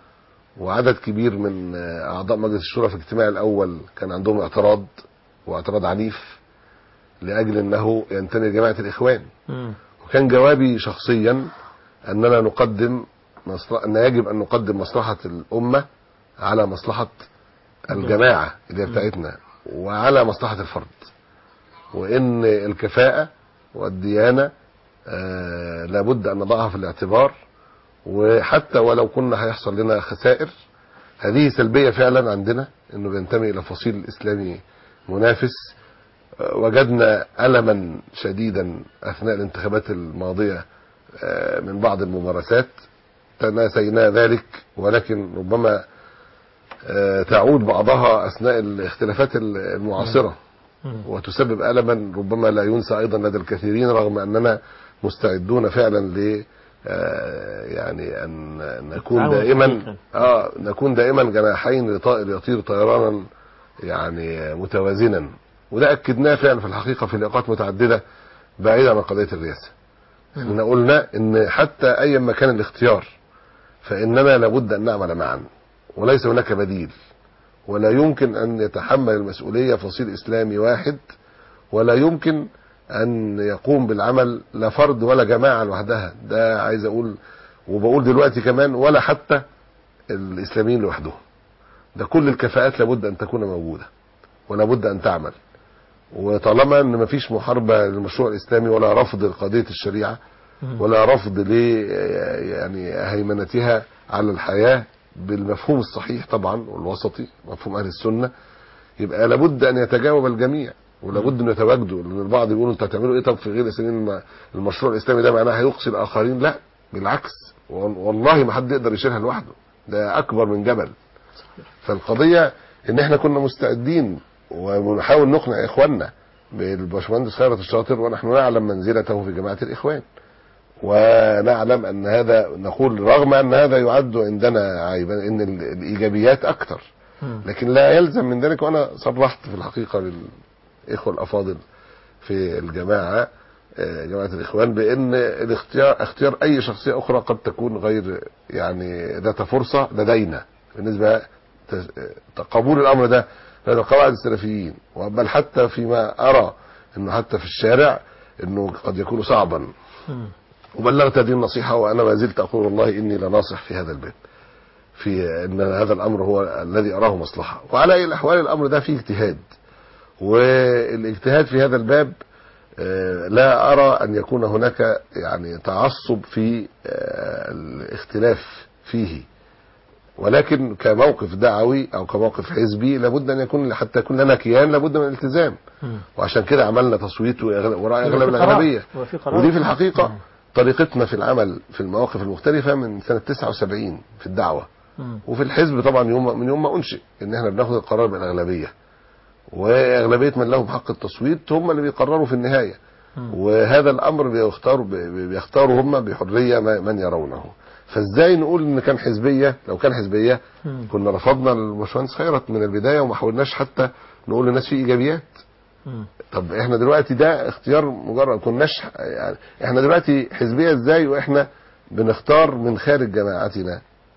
وعدد كبير من آه، اعضاء مجلس الشورى في الاجتماع الاول كان عندهم اعتراض واعتراض عنيف لاجل انه ينتمي لجماعه الاخوان مم. وكان جوابي شخصيا اننا نقدم مصلحة ان يجب ان نقدم مصلحه الامه على مصلحه الجماعه اللي هي بتاعتنا وعلى مصلحه الفرد وان الكفاءه والديانه آه لابد ان نضعها في الاعتبار وحتى ولو كنا هيحصل لنا خسائر هذه سلبيه فعلا عندنا انه بينتمي الى فصيل اسلامي منافس آه، وجدنا الما شديدا اثناء الانتخابات الماضيه آه، من بعض الممارسات تناسينا ذلك ولكن ربما آه، تعود بعضها اثناء الاختلافات المعاصره مم. وتسبب الما ربما لا ينسى ايضا لدى الكثيرين رغم اننا مستعدون فعلا ل آه، يعني ان نكون تعاون دائما حقيقي. اه نكون دائما جناحين لطائر يطير طيرانا يعني متوازنا وده اكدناه فعلا في الحقيقه في لقاءات متعدده بعيدا عن قضيه الرئاسه احنا قلنا ان حتى ايا ما كان الاختيار فاننا لابد ان نعمل معا وليس هناك بديل ولا يمكن ان يتحمل المسؤوليه فصيل اسلامي واحد ولا يمكن ان يقوم بالعمل لا فرد ولا جماعه لوحدها ده عايز اقول وبقول دلوقتي كمان ولا حتى الاسلاميين لوحدهم ده كل الكفاءات لابد ان تكون موجوده ولا بد ان تعمل وطالما ان مفيش محاربه للمشروع الاسلامي ولا رفض لقضيه الشريعه مم. ولا رفض ل يعني هيمنتها على الحياه بالمفهوم الصحيح طبعا والوسطي مفهوم اهل السنه يبقى لابد ان يتجاوب الجميع ولابد ان يتواجدوا لان البعض يقولوا انتوا هتعملوا ايه طب في غير سنين المشروع الاسلامي ده معناه هيقصي الاخرين لا بالعكس وال- والله ما حد يقدر يشيلها لوحده ده اكبر من جبل فالقضيه ان احنا كنا مستعدين ونحاول نقنع اخواننا بالباشمهندس خيرت الشاطر ونحن نعلم منزلته في جماعه الاخوان ونعلم ان هذا نقول رغم ان هذا يعد عندنا عيبا ان ال- الايجابيات اكثر مم. لكن لا يلزم من ذلك وانا صرحت في الحقيقه للاخوه الافاضل في الجماعه آه، جماعه الاخوان بان الاختيار اختيار اي شخصيه اخرى قد تكون غير يعني ذات فرصه لدينا بالنسبه ت- قبول الامر ده لدى قواعد السلفيين بل حتى فيما ارى انه حتى في الشارع انه قد يكون صعبا مم. وبلغت هذه النصيحة وأنا ما زلت أقول والله إني لناصح في هذا الباب في أن هذا الأمر هو الذي أراه مصلحة وعلى أي الأحوال الأمر ده فيه اجتهاد والاجتهاد في هذا الباب آه، لا أرى أن يكون هناك يعني تعصب في آه، الاختلاف فيه ولكن كموقف دعوي أو كموقف حزبي لابد أن يكون حتى يكون لنا كيان لابد من الالتزام مم. وعشان كده عملنا تصويت وأغلب- وراء يبقى أغلب في قرار. الأغلبية يبقى في قرار. ودي في الحقيقة مم. طريقتنا في العمل في المواقف المختلفة من سنة 79 في الدعوة مم. وفي الحزب طبعا يوم من يوم ما انشئ ان احنا بناخد القرار بالاغلبيه واغلبيه من لهم حق التصويت هم اللي بيقرروا في النهايه مم. وهذا الامر بيختاروا بيختاروا هم بحريه ما- من يرونه فازاي نقول ان كان حزبيه لو كان حزبيه مم. كنا رفضنا الباشمهندس خيرت من البدايه وما حاولناش حتى نقول للناس في ايجابيات مم. طب احنا دلوقتي ده اختيار مجرد كناش يعني احنا دلوقتي حزبيه ازاي واحنا بنختار من خارج جماعتنا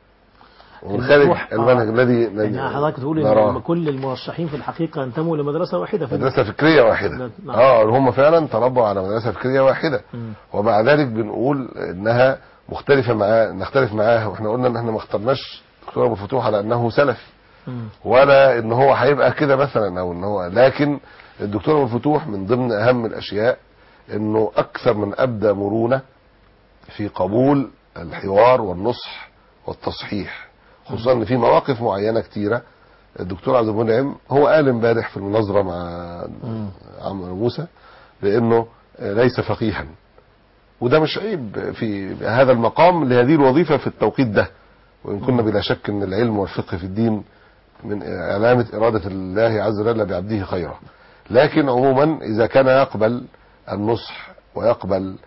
ومن خارج المفتوح، آه. المنهج الذي يعني حضرتك تقول ان نراه. كل المرشحين في الحقيقه انتموا لمدرسه واحده في مدرسة فكرية واحدة نعم. اه هم فعلا تربوا على مدرسة فكرية واحدة مم. ومع ذلك بنقول انها مختلفة معاه نختلف معاها واحنا قلنا ان احنا ما اخترناش دكتور ابو الفتوح على انه سلفي مم. ولا ان هو هيبقى كده مثلا او ان هو لكن الدكتور ابو الفتوح من ضمن اهم الاشياء انه اكثر من ابدى مرونة في قبول الحوار والنصح والتصحيح خصوصا ان في مواقف معينة كتيرة الدكتور عبد المنعم هو قال امبارح في المناظرة مع مم. عمرو موسى بانه ليس فقيها وده مش عيب في هذا المقام لهذه الوظيفة في التوقيت ده وإن كنا بلا شك أن العلم والفقه في الدين من علامة إرادة الله عز وجل بعبده خيرا لكن عموما إذا كان يقبل النصح ويقبل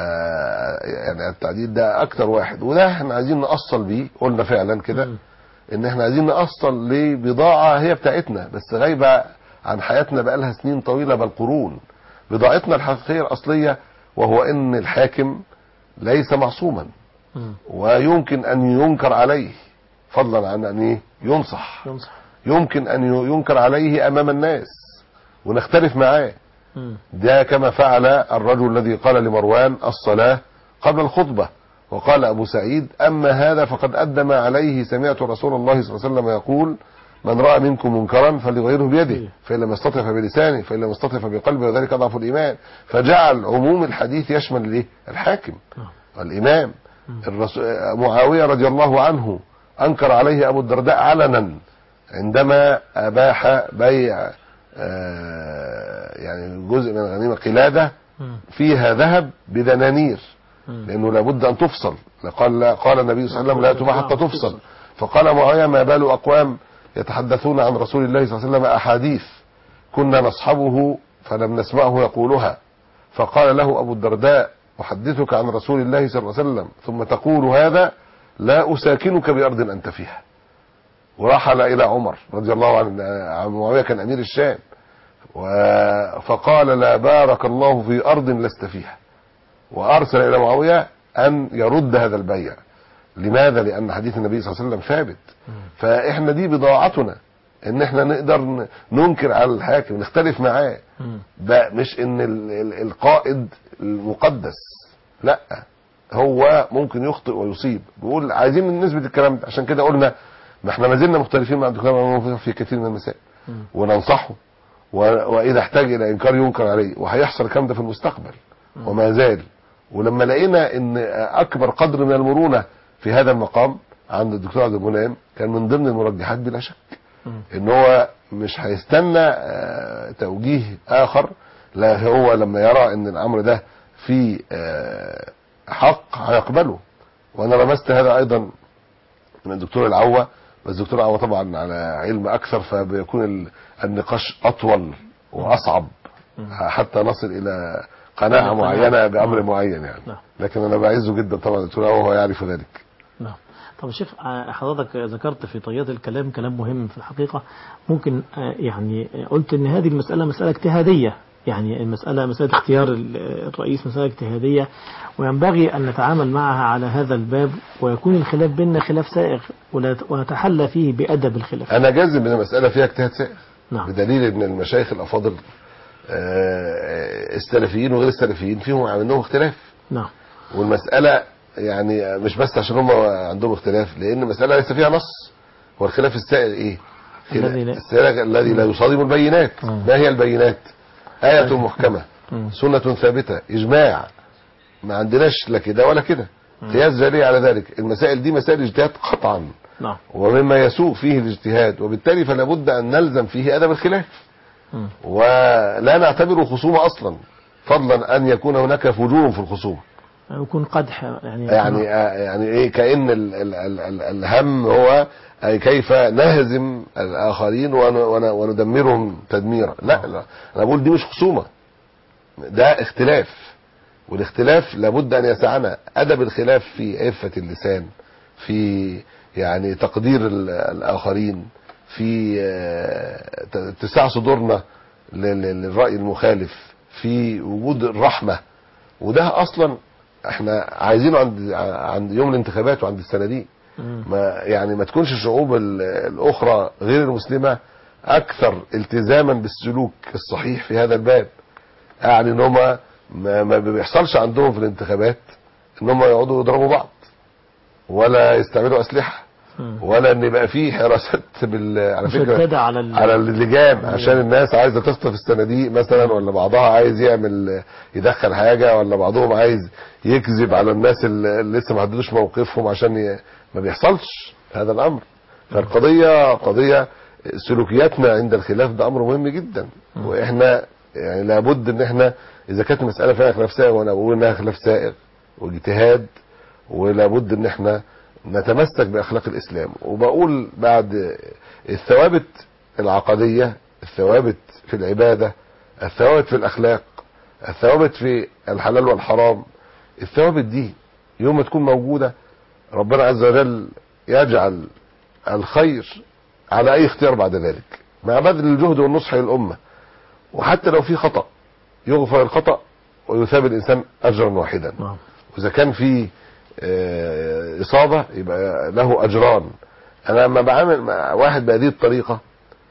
آه يعني التعديل ده أكتر واحد وده احنا عايزين نأصل بيه قلنا فعلا كده مم. ان احنا عايزين نأصل لبضاعة هي بتاعتنا بس غايبة عن حياتنا بقالها سنين طويلة بل قرون بضاعتنا الحقيقية الأصلية وهو ان الحاكم ليس معصوما مم. ويمكن ان ينكر عليه فضلا عن ان إيه؟ ينصح ينصح يمكن ان ينكر عليه امام الناس ونختلف معاه مم. ده كما فعل الرجل الذي قال لمروان الصلاة قبل الخطبة وقال أبو سعيد أما هذا فقد أدى ما عليه سمعت رسول الله صلى الله عليه وسلم يقول من رأى منكم منكرا فليغيره بيده فإن لم يستطع فبلسانه فإن لم يستطع فبقلبه وذلك أضعف الإيمان فجعل عموم الحديث يشمل الإيه؟ الحاكم نعم. الإمام الرسول معاوية رضي الله عنه أنكر عليه أبو الدرداء علنا عندما أباح بيع آه، يعني جزء من الغنيمة قلادة مم. فيها ذهب بدنانير مم. لأنه لابد أن تفصل قال قال النبي صلى الله عليه وسلم لا تباع حتى تفصل فقال معاوية ما بال أقوام يتحدثون عن رسول الله صلى الله عليه وسلم أحاديث كنا نصحبه فلم نسمعه يقولها فقال له أبو الدرداء أحدثك عن رسول الله صلى الله عليه وسلم ثم تقول هذا لا أساكنك بأرض أنت فيها ورحل إلى عمر رضي الله عنه عن معاوية كان أمير الشام و- فقال لا بارك الله في أرض لست فيها وأرسل إلى معاوية أن يرد هذا البيع لماذا لأن حديث النبي صلى الله عليه وسلم ثابت فإحنا دي بضاعتنا ان احنا نقدر ن- ننكر على الحاكم نختلف معاه مم. ده مش ان ال- ال- القائد المقدس لا هو ممكن يخطئ ويصيب بيقول عايزين نثبت الكلام ده عشان كده قلنا ما احنا ما زلنا مختلفين مع الدكتور عمر في كثير من المسائل مم. وننصحه و- واذا احتاج الى انكار ينكر عليه وهيحصل الكلام ده في المستقبل وما زال ولما لقينا ان اكبر قدر من المرونه في هذا المقام عند الدكتور عبد المنعم كان من ضمن المرجحات بلا شك مم. ان هو مش هيستنى آه، توجيه اخر لا هو لما يرى ان الامر ده فيه آه، حق هيقبله وانا لمست هذا ايضا من الدكتور العوة بس الدكتور العوة طبعا على علم اكثر فبيكون ال- النقاش اطول واصعب حتى نصل الى قناعة قناعة. معينة بامر معين يعني نعم. لكن انا بعزه جدا طبعا الدكتور العوة وهو يعرف ذلك نعم طب شيخ آه، حضرتك ذكرت في طيات الكلام كلام مهم في الحقيقة ممكن آه، يعني آه، قلت ان هذه المسألة مسألة اجتهادية يعني المسألة مسألة اختيار ال- الرئيس مسألة اجتهادية وينبغي أن نتعامل معها على هذا الباب ويكون الخلاف بيننا خلاف سائغ ولا- ونتحلى فيه بأدب الخلاف انا جازم ان المسألة فيها اجتهاد سائغ نعم بدليل ان المشايخ الافاضل آه، السلفيين وغير السلفيين فيهم عندهم اختلاف نعم والمساله يعني مش بس عشان هم عندهم اختلاف لان المساله ليس فيها نص هو الخلاف السائل ايه الذي لا- السائل الذي لا يصادم البينات مم. ما هي البينات آية محكمة مم. سنة ثابتة إجماع ما عندناش لا كده ولا كده قياس جاري على ذلك المسائل دي مسائل اجتهاد قطعا نعم ومما يسوء فيه الاجتهاد وبالتالي فلا بد أن نلزم فيه أدب الخلاف مم. ولا نعتبره خصومة أصلا فضلا أن يكون هناك فجور في الخصومة يكون قدح يعني يعني آه، يعني ايه كأن ال ال ال ال الهم هو أي كيف نهزم الآخرين ون ون وندمرهم تدميرا لا لا أنا بقول دي مش خصومة ده اختلاف والاختلاف لابد أن يسعنا أدب الخلاف في عفة اللسان في يعني تقدير ال- الآخرين في آه، ت- اتساع صدورنا لل- للرأي المخالف في وجود الرحمة وده أصلا احنا عايزينه عند عند يوم الانتخابات وعند الصناديق مم. ما يعني ما تكونش الشعوب ال- الاخرى غير المسلمه اكثر التزاما بالسلوك الصحيح في هذا الباب يعني ان هم ما, ما بيحصلش عندهم في الانتخابات ان هم يقعدوا يضربوا بعض ولا يستعملوا اسلحه مم. ولا ان يبقى فيه حراسات بال على فكره مشددة على ال... على اللجان عشان الناس عايزه تخطف الصناديق مثلا ولا بعضها عايز يعمل يدخل حاجه ولا بعضهم عايز يكذب على الناس اللي اللي لسه ما حددوش موقفهم عشان ي... ما بيحصلش هذا الامر فالقضيه قضيه سلوكياتنا عند الخلاف ده امر مهم جدا واحنا يعني لابد ان احنا اذا كانت المساله فيها خلاف سائغ وانا بقول انها خلاف سائغ واجتهاد ولابد ان احنا نتمسك باخلاق الاسلام وبقول بعد الثوابت العقديه الثوابت في العباده الثوابت في الاخلاق الثوابت في الحلال والحرام الثوابت دي يوم ما تكون موجوده ربنا عز وجل يجعل الخير على اي اختيار بعد ذلك مع بذل الجهد والنصح للامه وحتى لو في خطا يغفر الخطا ويثاب الانسان اجرا واحدا نعم واذا كان في آه، اصابه يبقى له اجران انا لما بعامل مع واحد بهذه الطريقه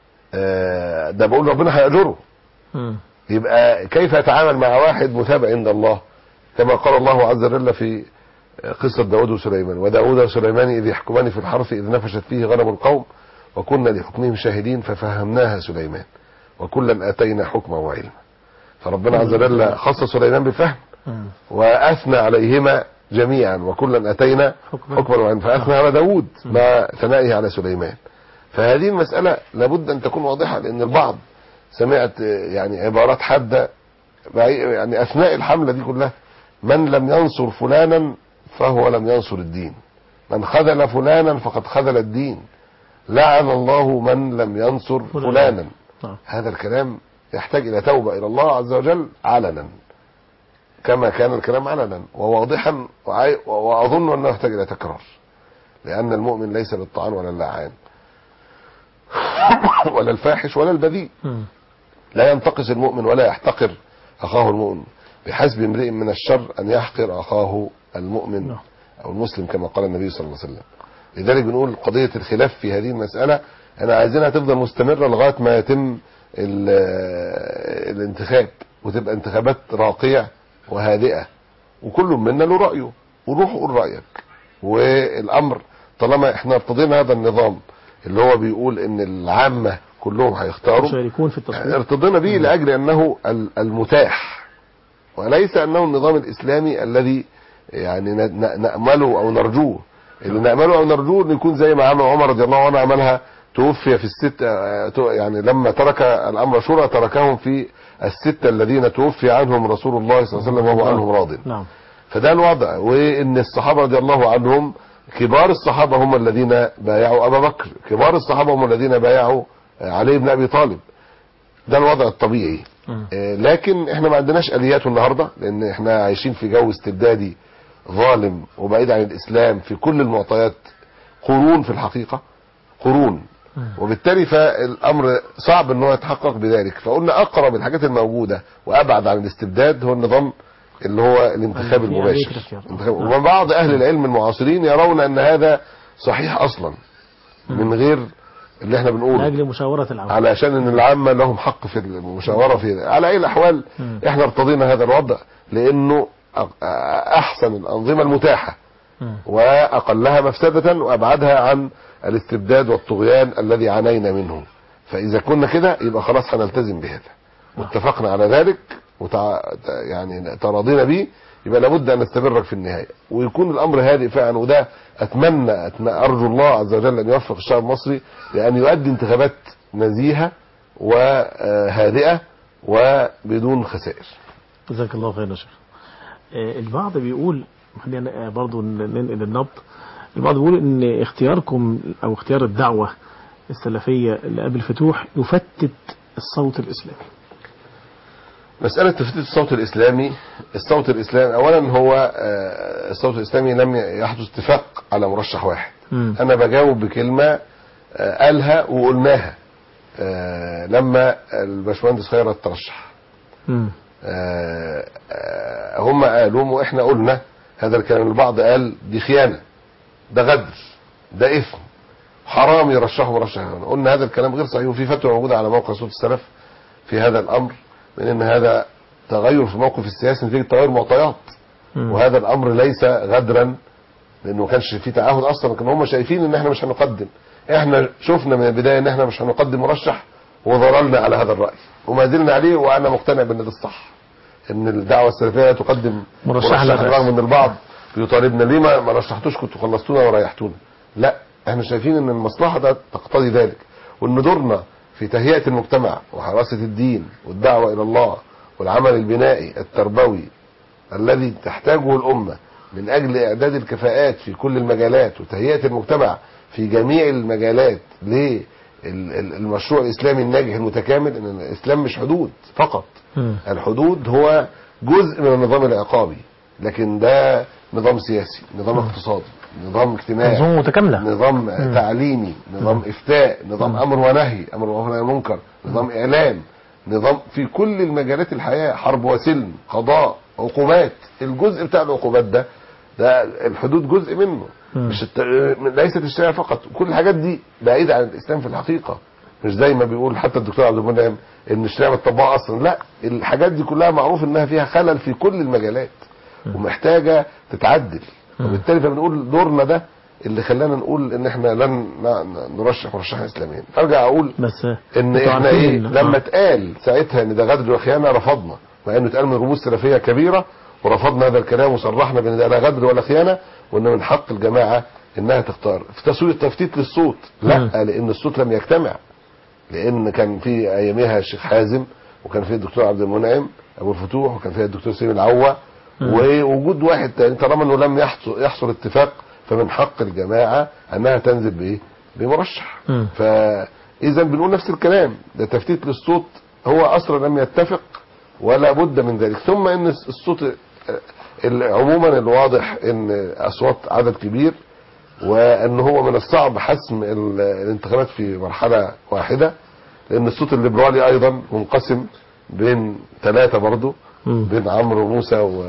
آه، ده بقول ربنا هيأجره مم. يبقى كيف اتعامل مع واحد مثاب عند الله كما قال الله عز وجل في قصة داود وسليمان وداود وسليمان إذ يحكمان في الحرث إذ نفشت فيه غنم القوم وكنا لحكمهم شاهدين ففهمناها سليمان وكلا آتينا حكما وعلما فربنا عز وجل خص سليمان بالفهم مم. وأثنى عليهما جميعا وكلا أتينا حكما. حكما وعلما فأثنى على داود مع ثنائه على سليمان فهذه المسألة لابد أن تكون واضحة لأن البعض سمعت آه، يعني عبارات حادة يعني أثناء الحملة دي كلها من لم ينصر فلانا فهو لم ينصر الدين من خذل فلانا فقد خذل الدين لعن الله من لم ينصر فلانا. فلانا نعم. هذا الكلام يحتاج إلى توبة إلى الله عز وجل علنا كما كان الكلام علنا وواضحا وعي- وأظن أنه يحتاج إلى تكرار لأن المؤمن ليس بالطعن ولا اللعان ولا الفاحش ولا البذيء مم. لا ينتقص المؤمن ولا يحتقر أخاه المؤمن بحسب امرئ من الشر أن يحقر أخاه المؤمن نعم. أو المسلم كما قال النبي صلى الله عليه وسلم لذلك بنقول قضية الخلاف في هذه المسألة أنا عايزينها تفضل مستمرة لغاية ما يتم ال- الانتخاب وتبقى انتخابات راقية وهادئة وكل منا له رأيه وروح قول رأيك والأمر طالما احنا ارتضينا هذا النظام اللي هو بيقول ان العامة كلهم هيختاروا مشاركون في التصويت ارتضينا به لاجل انه ال- المتاح وليس انه النظام الاسلامي الذي يعني ن- ن- نامله او نرجوه اللي نامله او نرجوه انه يكون زي ما عمل عمر رضي الله عنه عملها توفي في الست آه، تو- يعني لما ترك الامر شورى تركهم في الستة الذين توفي عنهم رسول الله صلى الله عليه وسلم وهو عنهم راض نعم فده الوضع وان الصحابه رضي الله عنهم كبار الصحابه هم الذين بايعوا ابا بكر كبار الصحابه هم الذين بايعوا علي بن ابي طالب ده الوضع الطبيعي مم. آه، لكن احنا ما عندناش اليات النهارده لان احنا عايشين في جو استبدادي ظالم وبعيد عن الاسلام في كل المعطيات قرون في الحقيقه قرون مم. وبالتالي فالامر صعب ان هو يتحقق بذلك فقلنا اقرب الحاجات الموجوده وابعد عن الاستبداد هو النظام اللي هو الانتخاب اللي فيه المباشر آلية الاختيار. انتخاب- نعم. وبعض اهل العلم المعاصرين يرون ان هذا صحيح اصلا من غير اللي احنا بنقوله لاجل مشاورة العوام علشان ان العامة لهم حق في المشاورة في على اي الاحوال مم. احنا ارتضينا هذا الوضع لانه أ- احسن الانظمه المتاحه مم. واقلها مفسده وابعدها عن الاستبداد والطغيان الذي عانينا منه فاذا كنا كده يبقى خلاص هنلتزم بهذا واتفقنا على ذلك وتع... يعني تراضينا به يبقى لابد ان نستمر في النهايه ويكون الامر هادئ فعلا وده اتمنى, أتمنى ارجو الله عز وجل ان يوفق الشعب المصري لان يؤدي انتخابات نزيهه وهادئه وبدون خسائر جزاك الله خير يا شيخ آه، البعض بيقول خلينا آه، برضو ن- ننقل النبض البعض بيقول ان اختياركم او اختيار الدعوة السلفية لأبي الفتوح يفتت الصوت الإسلامي مسألة تفتيت الصوت الإسلامي الصوت الإسلامي أولا هو آه، الصوت الإسلامي لم يحدث اتفاق على مرشح واحد مم. أنا بجاوب بكلمة آه، قالها وقلناها آه، لما الباشمهندس خيرت ترشح مم. آه، آه، هم قالوا واحنا قلنا هذا الكلام البعض قال دي خيانة ده غدر ده إثم حرام يرشحوا مرشح قلنا هذا الكلام غير صحيح وفي فتوى موجودة على موقع صوت السلف في هذا الأمر من أن هذا تغير في الموقف السياسي نتيجة تغير معطيات مم. وهذا الأمر ليس غدرا لأنه ما كانش في تعهد أصلا كانوا هم شايفين أن احنا مش هنقدم احنا شفنا من البداية أن احنا مش هنقدم مرشح وظللنا على هذا الرأي وما زلنا عليه وأنا مقتنع بأن ده الصح ان الدعوه السلفيه لا تقدم مرشح لا بأس. رغم ان البعض بيطالبنا ليه ما ما رشحتوش كنتوا خلصتونا وريحتونا لا احنا شايفين ان المصلحه ده تقتضي ذلك وان دورنا في تهيئه المجتمع وحراسه الدين والدعوه الى الله والعمل البنائي التربوي الذي تحتاجه الامه من اجل اعداد الكفاءات في كل المجالات وتهيئه المجتمع في جميع المجالات للمشروع الاسلامي الناجح المتكامل ان الاسلام مش حدود فقط مم. الحدود هو جزء من النظام العقابي لكن ده نظام سياسي نظام اقتصادي نظام اجتماعي منظومة متكاملة نظام تعليمي نظام افتاء نظام امر ونهي امر معروف ونهي عن المنكر نظام اعلام نظام في كل المجالات الحياه حرب وسلم قضاء عقوبات الجزء بتاع العقوبات ده ده الحدود جزء منه مم. مش الت... ليست الشريعه فقط كل الحاجات دي بعيده عن الاسلام في الحقيقه مش زي ما بيقول حتى الدكتور عبد المنعم ان الشريعه متطبقه اصلا لا الحاجات دي كلها معروف انها فيها خلل في كل المجالات ومحتاجه تتعدل وبالتالي فبنقول دورنا ده اللي خلانا نقول ان احنا لن ن- نرشح مرشحين اسلاميين ارجع اقول بس ان انتوا احنا عارفين ايه إن- لما آه. اتقال ساعتها ان ده غدر وخيانه رفضنا مع انه اتقال من رموز سلفيه كبيره ورفضنا هذا الكلام وصرحنا بان ده لا غدر ولا خيانه وان من حق الجماعه انها تختار في تسويق تفتيت للصوت لا مم. لان الصوت لم يجتمع لان كان في ايامها الشيخ حازم وكان في الدكتور عبد المنعم ابو الفتوح وكان فيها الدكتور سليم العوا مم. ووجود واحد تاني طالما انه لم يحصل يحصل اتفاق فمن حق الجماعه انها تنزل بايه؟ بمرشح مم. فاذا بنقول نفس الكلام ده تفتيت للصوت هو اصلا لم يتفق ولا بد من ذلك ثم ان الصوت آه، ال- عموما الواضح ان اصوات عدد كبير وان هو من الصعب حسم ال- الانتخابات في مرحله واحده لان الصوت الليبرالي ايضا منقسم بين ثلاثه برضه مم. بين عمرو موسى و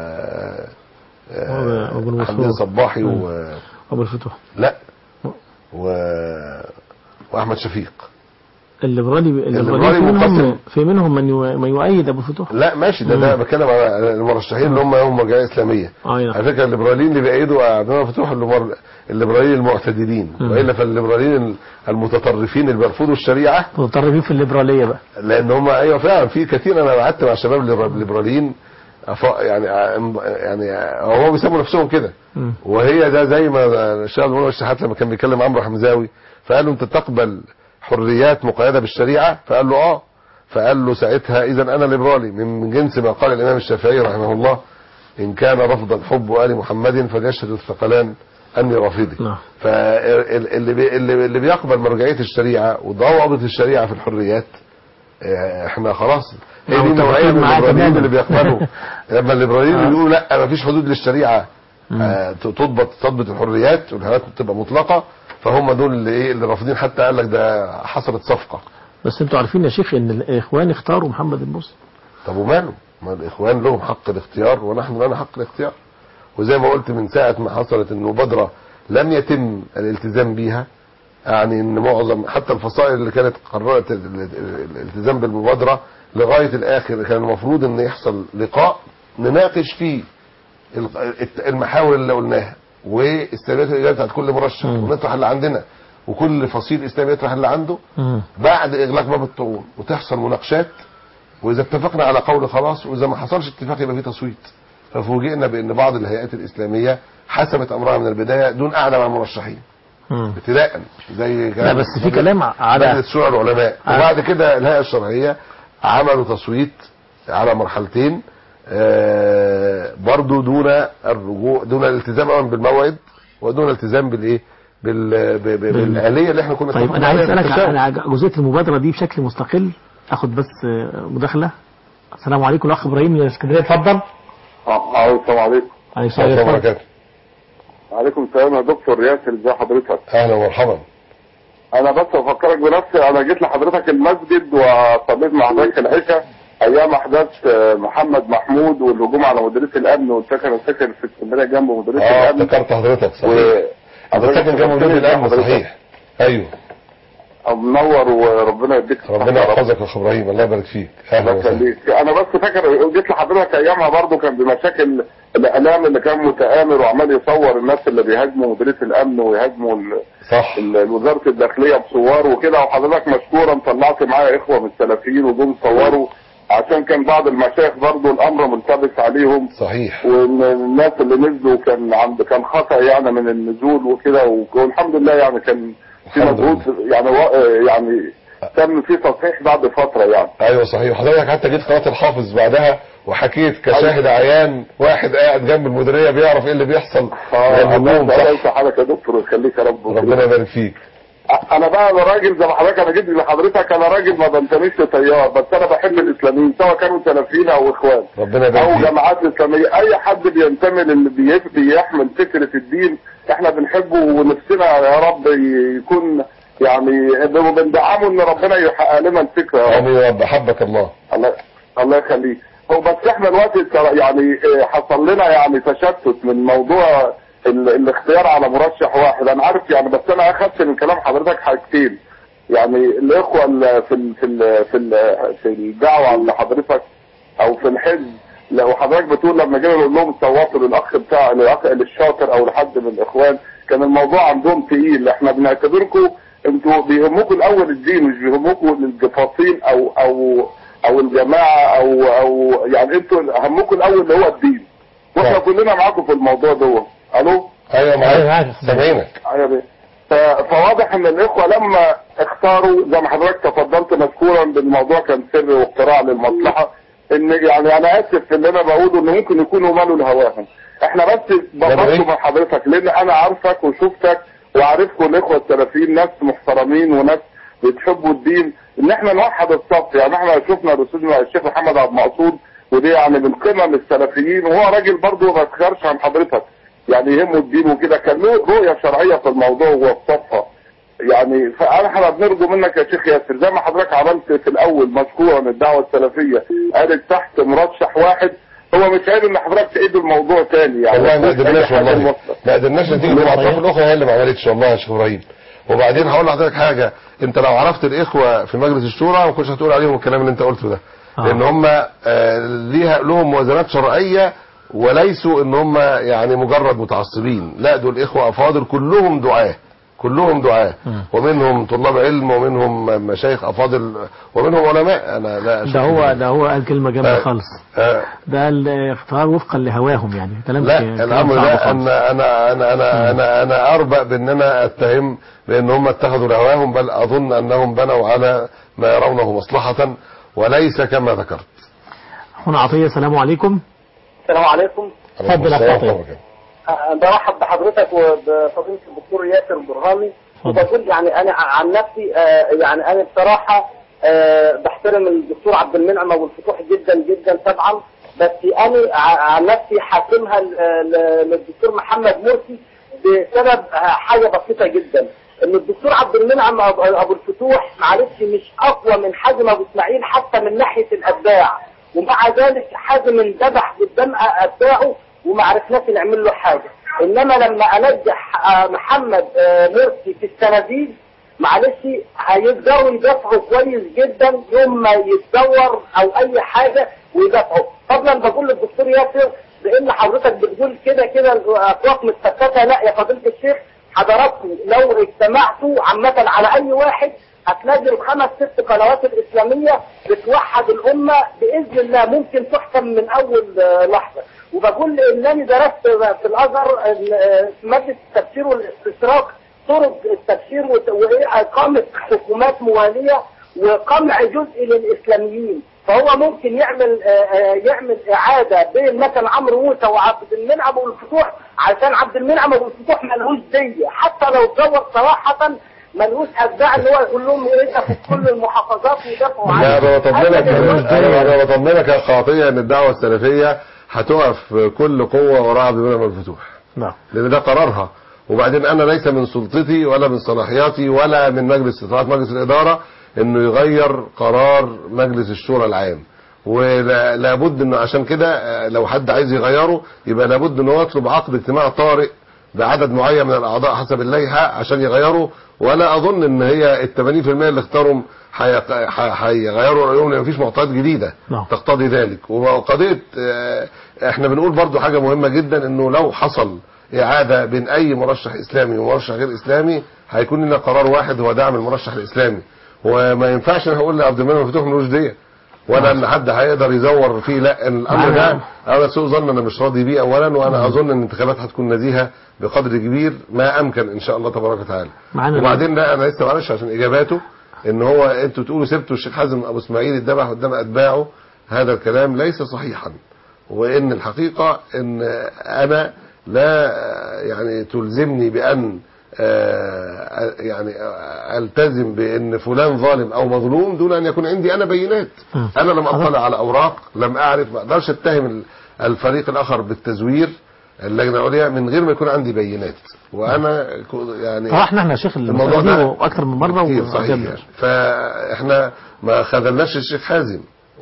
وأبو المسعود. حمدين صباحي مم. و ابو الفتوح لا و واحمد شفيق الليبرالي الليبرالي الليبرالي في منهم منقسم. في منهم من يو- من يؤيد ابو الفتوح لا ماشي ده ده بتكلم على المرشحين اللي هم هم مرجعيه اسلاميه اه نعم. على فكره الليبراليين اللي بيأيدوا عبد المنعم فتوح الليبر- الليبراليين المعتدلين مم. والا فالليبراليين المتطرفين اللي بيرفضوا الشريعه متطرفين في الليبراليه بقى لان هم ايوه فعلا في كثير انا قعدت مع شباب الليبر- الليبراليين أف- يعني يعني هو بيسموا نفسهم كده مم. وهي ده زي ما الشيخ عبد المنعم الشحات لما كان بيكلم عمرو حمزاوي فقال له انت تقبل حريات مقيده بالشريعه فقال له اه فقال له ساعتها اذا انا ليبرالي من جنس ما قال الامام الشافعي رحمه الله ان كان رفضا حب ال محمد فليشهد الثقلان اني رافضي نعم. فاللي بي اللي اللي بيقبل مرجعيه الشريعه وضوابط الشريعه في الحريات اه، احنا خلاص هي نعم، دي نوعيه متفقين من معاه الليبراليين تماماً. اللي بيقبلوا لما الليبراليين آه. اللي بيقولوا لا ما فيش حدود للشريعه آه، تضبط تضبط الحريات والحريات تبقى مطلقه فهم دول اللي ايه اللي رافضين حتى قال لك ده حصلت صفقه بس انتوا عارفين يا شيخ ان الاخوان اختاروا محمد المرسي طب وماله ما الاخوان لهم حق الاختيار ونحن لنا حق الاختيار وزي ما قلت من ساعه ما حصلت المبادره لم يتم الالتزام بيها يعني ان معظم حتى الفصائل اللي كانت قررت ال- ال- الالتزام بالمبادره لغايه الاخر كان المفروض ان يحصل لقاء نناقش فيه الت- المحاور اللي قلناها واستبيانات الاجابات بتاعت كل مرشح مم. ونطرح اللي عندنا وكل فصيل اسلامي يطرح اللي عنده مم. بعد اغلاق باب الطعون وتحصل مناقشات واذا اتفقنا على قول خلاص واذا ما حصلش اتفاق يبقى في تصويت ففوجئنا بان بعض الهيئات الاسلاميه حسمت امرها من البدايه دون اعلى مع المرشحين مم. ابتداء زي لا بس في كلام على مجلس شورى العلماء آه. وبعد كده الهيئه الشرعيه عملوا تصويت على مرحلتين آه، برضو دون الرجوع دون الالتزام أولاً بالموعد ودون الالتزام بالايه بال... ب- ب- بالآلية اللي احنا كنا طيب اتفقنا انا عايز عليها في اسالك التشاور. على جزئيه المبادره دي بشكل مستقل اخد بس آه، مداخله السلام عليكم الاخ ابراهيم من اسكندريه اتفضل اه السلام عليكم عليكم السلام السلام عليكم اتفضل. وبركاته. وعليكم السلام يا دكتور ياسر ازي حضرتك اهلا ومرحبا انا بس افكرك بنفسي انا جيت لحضرتك المسجد وصليت مع حضرتك العشاء ايام احداث آه، محمد محمود والهجوم على مديريه الامن والسكن السكن في اسكندريه جنب مديريه اه الامن افتكرت حضرتك صحيح و حضرتك ساكن جنب مديريه الامن صحيح ايوه منور وربنا يديك الصحة ربنا يا رب. يحفظك يا اخ ابراهيم الله يبارك فيك اهلا الله وسهلا يخليك انا بس فاكر جيت لحضرتك ايامها برضو كان بمشاكل الاعلام اللي كان متآمر وعمال يصور الناس اللي بيهاجموا مديريه الامن ويهاجموا ال- صح ال- وزاره الداخليه بصور وكده وحضرتك مشكورا طلعت معايا اخوه من السلفيين وجم صوروا عشان كان بعض المشايخ برضو الامر ملتبس عليهم صحيح وان الناس اللي نزلوا كان عند كان خطا يعني من النزول وكده والحمد لله يعني كان في الحمد مجهود يعني و- يعني تم في تصحيح بعد فتره يعني ايوه صحيح حضرتك حتى جيت قناه الحافظ بعدها وحكيت كشاهد عيان واحد قاعد جنب المديريه بيعرف ايه اللي بيحصل اه جنبهم الله صح يسعدك حالك يا دكتور ويخليك يا رب ربنا يبارك فيك انا بقى انا راجل زي ما حضرتك انا جيت لحضرتك انا راجل ما بنتميش لتيار بس انا بحب الاسلاميين سواء كانوا سلفيين او اخوان ربنا يبارك او فيك جماعات اسلاميه اي حد بينتمي للي بي- بيحمل فكره الدين احنا بنحبه ونفسنا يا رب يكون يعني بندعمه ان ربنا يحقق لنا الفكره يا رب امين يا رب حبك الله الله الله يخليك هو بس احنا دلوقتي ترى يعني اه، حصل لنا يعني تشتت من موضوع ال- الاختيار على مرشح واحد انا عارف يعني بس انا اخدت من كلام حضرتك حاجتين يعني الاخوه ال- في ال في ال في ال في الدعوه عند حضرتك او في الحزب لو حضرتك بتقول لما جينا نقول لهم صوتوا للاخ بتاع للاخ للشاطر او لحد من الاخوان كان الموضوع عندهم تقيل احنا بنعتبركم انتوا بيهمكم الاول الدين مش بيهمكم الفصيل او او او الجماعه او او يعني انتوا همكم الاول اللي هو الدين واحنا نعم. كلنا معاكم في الموضوع ده الو ايوه أيوة معاك معاك. سامعينك أيوة بيه. ف- فواضح ان الاخوه لما اختاروا زي ما حضرتك تفضلت مذكورا بالموضوع كان سر واختراع للمصلحه ان يعني انا اسف في اللي انا بقوله ان ممكن يكونوا مالوا لهواهم احنا بس إيه؟ بفضل من حضرتك لان انا عارفك وشفتك وعارفكم الاخوه السلفيين ناس محترمين وناس بتحبوا الدين ان احنا نوحد الصف يعني احنا شفنا الاستاذ الشيخ محمد عبد المقصود ودي يعني من قمم السلفيين وهو راجل برضه ما تخيرش عن حضرتك يعني يهمه الدين وكده كان له رؤيه شرعيه في الموضوع وهو في صفها يعني فانا احنا بنرجو منك يا شيخ ياسر زي ما حضرتك عملت في الاول مشكورا الدعوه السلفيه قالت تحت مرشح واحد هو مش عيب ان حضرتك تعيد الموضوع تاني يعني والله ما مفيش أي قدرناش حاجة والله موصلة. ما قدرناش نتيجه والله الاطراف صحيح. الاخرى هي اللي ما عملتش والله يا شيخ ابراهيم وبعدين هقول لحضرتك حاجه انت لو عرفت الاخوه في مجلس الشورى ما كنتش هتقول عليهم الكلام اللي انت قلته ده آه. لان هم آه، ليها لهم موازنات شرعيه وليسوا ان هم يعني مجرد متعصبين لا دول اخوه افاضل كلهم دعاه كلهم دعاه مم. ومنهم طلاب علم ومنهم مشايخ افاضل ومنهم علماء انا لا أشك ده هو في ده هو قال كلمه جامده آه. خالص آه، ده الاختيار وفقا لهواهم يعني كلام لا كلام الامر صعب ده خالص. انا انا انا انا انا انا اربأ بان انا اتهم بان هم اتخذوا لهواهم بل اظن انهم بنوا على ما يرونه مصلحة وليس كما ذكرت هنا عطيه السلام عليكم السلام عليكم اتفضل يا السلام فاطمة. عليكم. أه، برحب بحضرتك وبفضيلة الدكتور ياسر البرهامي اتفضل. وبقول يعني انا عن نفسي آه، يعني انا بصراحه آه، بحترم الدكتور عبد المنعم ابو الفتوح جدا جدا طبعا بس انا ع- عن نفسي حاكمها ل- ل- للدكتور محمد مرسي بسبب آه، حاجه بسيطه جدا ان الدكتور عبد المنعم أبو- ابو الفتوح معلش مش اقوى من حازم ابو اسماعيل حتى من ناحيه الابداع ومع ذلك حازم اندبح قدام اتباعه وما عرفناش نعمل له حاجه انما لما انجح آه، محمد آه، مرسي في السناديد معلش هيقدروا يدافعوا كويس جدا يوم ما يتدور او اي حاجه ويدافعوا فضلا بقول للدكتور ياسر بان حضرتك بتقول كده كده الاصوات متفتته لا يا فضيله الشيخ حضراتكم لو اجتمعتوا عامه على اي واحد هتلاقي الخمس ست قنوات الاسلاميه بتوحد الامه باذن الله ممكن تحكم من اول آه، لحظه وبقول انني درست في الازهر آه، في ماده التفسير والاستشراق طرق التفسير وت- واقامه حكومات مواليه وقمع جزء للاسلاميين فهو ممكن يعمل آه، آه، يعمل اعاده بين مثلا عمرو موسى وعبد المنعم والفتوح عشان عبد المنعم والفتوح ملهوش ديه حتى لو اتجوز صراحه ملهوش اتباع ان هو يقول لهم يدفع في كل المحافظات ويدافعوا لا عنه انا بطمنك أبداً انا أنا بطمنك يا قاطية ان الدعوة السلفية هتقف كل قوة وراء عبد المنعم الفتوح نعم لان ده قرارها وبعدين انا ليس من سلطتي ولا من صلاحياتي ولا من مجلس استطاعات مجلس الاداره انه يغير قرار مجلس الشورى العام ولابد انه عشان كده آه، لو حد عايز يغيره يبقى لابد انه يطلب عقد اجتماع طارئ بعدد معين من الاعضاء حسب اللائحه عشان يغيروا ولا اظن ان هي ال 80% اللي اختارهم هيق- ح- هيغيروا رايهم لان مفيش معطيات جديده نعم. تقتضي ذلك وقضيه آه، احنا بنقول برضو حاجه مهمه جدا انه لو حصل اعاده بين اي مرشح اسلامي ومرشح غير اسلامي هيكون لنا قرار واحد هو دعم المرشح الاسلامي وما ينفعش انا هقول لعبد المنعم مفتوح ملوش ديه ولا ان حد هيقدر يزور فيه لا ان الامر ده انا سوء ظن انا مش راضي بيه اولا وانا اظن ان الانتخابات هتكون نزيهه بقدر كبير ما امكن ان شاء الله تبارك وتعالى معانا وبعدين لا انا لسه معلش عشان اجاباته ان هو انتوا تقولوا سبتوا الشيخ حازم ابو اسماعيل اتذبح قدام اتباعه هذا الكلام ليس صحيحا وان الحقيقه ان انا لا يعني تلزمني بان آه، يعني التزم بان فلان ظالم او مظلوم دون ان يكون عندي انا بينات مم. انا لم اطلع على اوراق لم اعرف ما اقدرش اتهم ال- الفريق الاخر بالتزوير اللجنه العليا من غير ما يكون عندي بينات وانا كو- يعني طرحنا احنا يا شيخ الموضوع المسألة ده دي اكتر من مره كتير صحيح وأجبنا. يعني. فاحنا ما خذلناش الشيخ حازم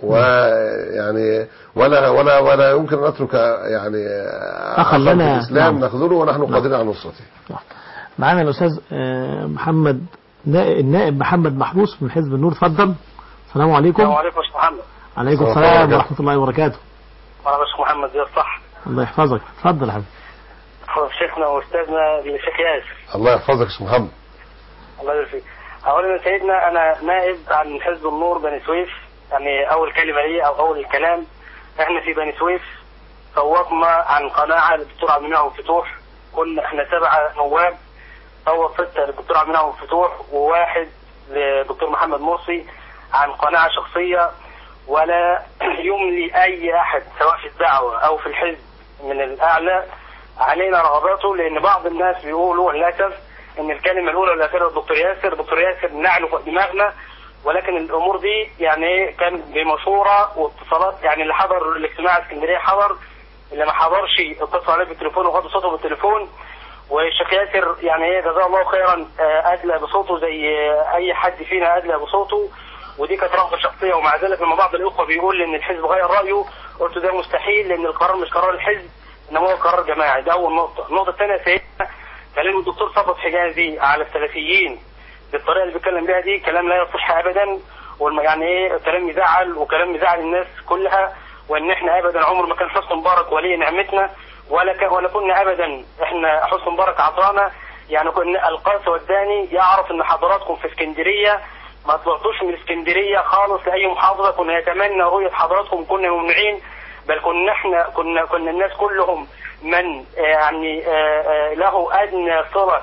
ويعني ولا ولا ولا يمكن ان نترك يعني أخا أخا لنا- في الاسلام نعم. نخذله ونحن قادرين على نصرته معانا الاستاذ آه، محمد نا- النائب محمد محروس من حزب النور اتفضل السلام عليكم السلام عليكم يا شيخ محمد عليكم السلام السلام عليكم. ورحمه الله وبركاته وانا يا شيخ محمد زي الصح الله يحفظك اتفضل يا حبيبي شيخنا واستاذنا الشيخ ياسر الله يحفظك يا شيخ محمد الله يبارك فيك اولا يا سيدنا انا نائب عن حزب النور بني سويف يعني اول كلمه لي او اول الكلام احنا في بني سويف صوتنا عن قناعه للدكتور عبد المنعم فتوح كنا احنا سبعه نواب صوت سته للدكتور عبد المنعم فتوح وواحد للدكتور محمد مرسي عن قناعه شخصيه ولا يملي اي احد سواء في الدعوه او في الحزب من الاعلى علينا رغباته لان بعض الناس بيقولوا للاسف ان الكلمه الاولى والاخيره الدكتور ياسر دكتور ياسر نعله فوق دماغنا ولكن الامور دي يعني إيه كان بمشوره واتصالات يعني اللي حضر الاجتماع اسكندريه حضر اللي ما حضرش اتصل عليه بالتليفون وخد صوته بالتليفون والشيخ ياسر يعني ايه جزاه الله خيرا آه، ادلى بصوته زي آه، اي حد فينا ادلى بصوته ودي كانت رغبه شخصيه ومع ذلك لما بعض الاخوه بيقول ان الحزب غير رايه قلت ده مستحيل لان القرار مش قرار الحزب انما هو قرار جماعي ده اول نقطه النقطه الثانيه يا سيدنا كلام الدكتور صفوت حجازي على السلفيين بالطريقه اللي بيتكلم بيها دي كلام لا يصح ابدا والم- يعني ايه كلام يزعل وكلام يزعل الناس كلها وان احنا ابدا عمر ما كان حسن مبارك ولي نعمتنا ولا ك... ولا كنا ابدا احنا حسن مبارك عطانا يعني كنا القاس والداني يعرف ان حضراتكم في اسكندريه ما طلعتوش من اسكندريه خالص لاي محافظه كنا يتمنى رؤيه حضراتكم كنا ممنوعين بل كنا احنا كنا كنا الناس كلهم من آه، يعني آه، آه، له ادنى صله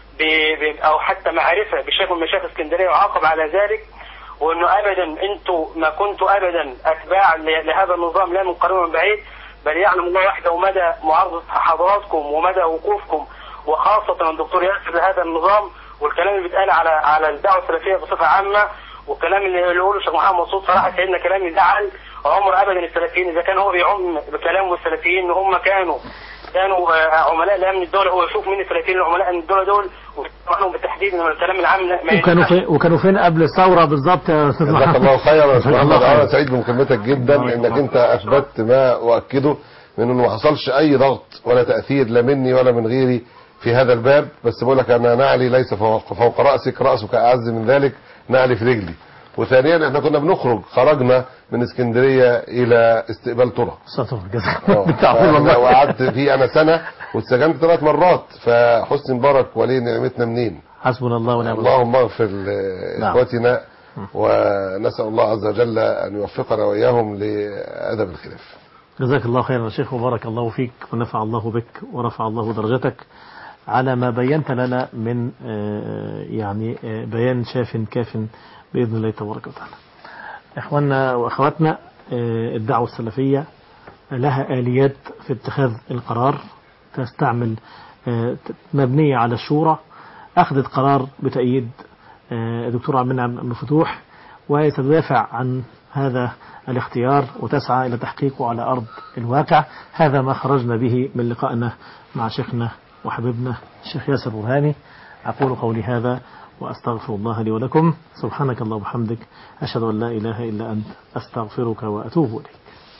ب- ب- او حتى معرفه بشيخ من مشايخ اسكندريه وعاقب على ذلك وانه ابدا انتوا ما كنتوا ابدا اتباع ل- لهذا النظام لا من قريب ومن بعيد بل يعلم الله وحده مدى معارضه حضراتكم ومدى وقوفكم وخاصه الدكتور ياسر لهذا النظام والكلام اللي بيتقال على على الدعوه السلفيه بصفه عامه والكلام اللي اللي يقوله الشيخ محمد مسعود صراحه سيدنا كلام يزعل عمر ابدا السلفيين اذا كان هو بيعم بكلامه السلفيين ان هم كانوا كانوا آه، عملاء لامن الدوله هو يشوف مين السلفيين العملاء امن الدوله دول وعنهم بالتحديد من الكلام العام لا- ما وكانوا ينفعش. فين وكانوا فين قبل الثوره بالظبط يا استاذ جزاك محمد الله خيرا يا استاذ جزاك الله محمد خير. انا سعيد بمكالمتك جدا انك انت اثبتت ما اؤكده من انه ما حصلش اي ضغط ولا تاثير لا مني ولا من غيري في هذا الباب بس بقول لك انا نعلي ليس فوق, فوق راسك راسك اعز من ذلك نعلي في رجلي وثانيا احنا كنا بنخرج خرجنا من اسكندريه الى استقبال طرق استغفر الله جزاك آه. بالتعاون فأنا والله وقعدت فيه انا سنه واتسجنت ثلاث مرات فحسني مبارك ولي نعمتنا منين حسبنا الله ونعم الوكيل اللهم اغفر نعم. لاخوتنا ونسال الله عز وجل ان يوفقنا واياهم لادب الخلاف جزاك الله خيرا يا شيخ وبارك الله فيك ونفع الله بك ورفع الله درجتك على ما بينت لنا من آه، يعني آه، بيان شاف كاف بإذن الله تبارك وتعالى إخواننا وأخواتنا آه، الدعوة السلفية لها آليات في اتخاذ القرار تستعمل آه، ت- مبنية على الشورى أخذت قرار بتأييد آه، الدكتور عبد المنعم المفتوح وتدافع عن هذا الاختيار وتسعى إلى تحقيقه على أرض الواقع هذا ما خرجنا به من لقائنا مع شيخنا وحبيبنا الشيخ ياسر برهاني أقول قولي هذا وأستغفر الله لي ولكم سبحانك اللهم وبحمدك أشهد أن لا إله إلا أنت أستغفرك وأتوب إليك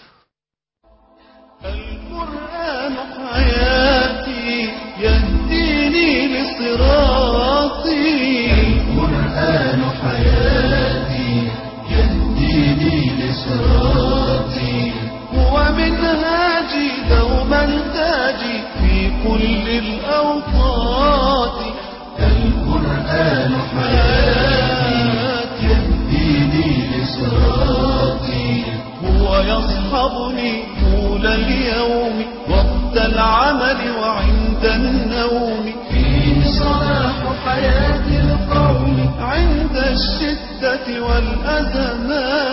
القرآن حياتي يهديني لصراطي القرآن حياتي يهديني لصراطي هو منهاجي دوما تاجي في كل الأوقات القرآن حياتي يهديني لصراطي هو يصحبني طول اليوم وقت العمل وعند النوم فيه صلاح حياة القوم عند الشدة والأزمات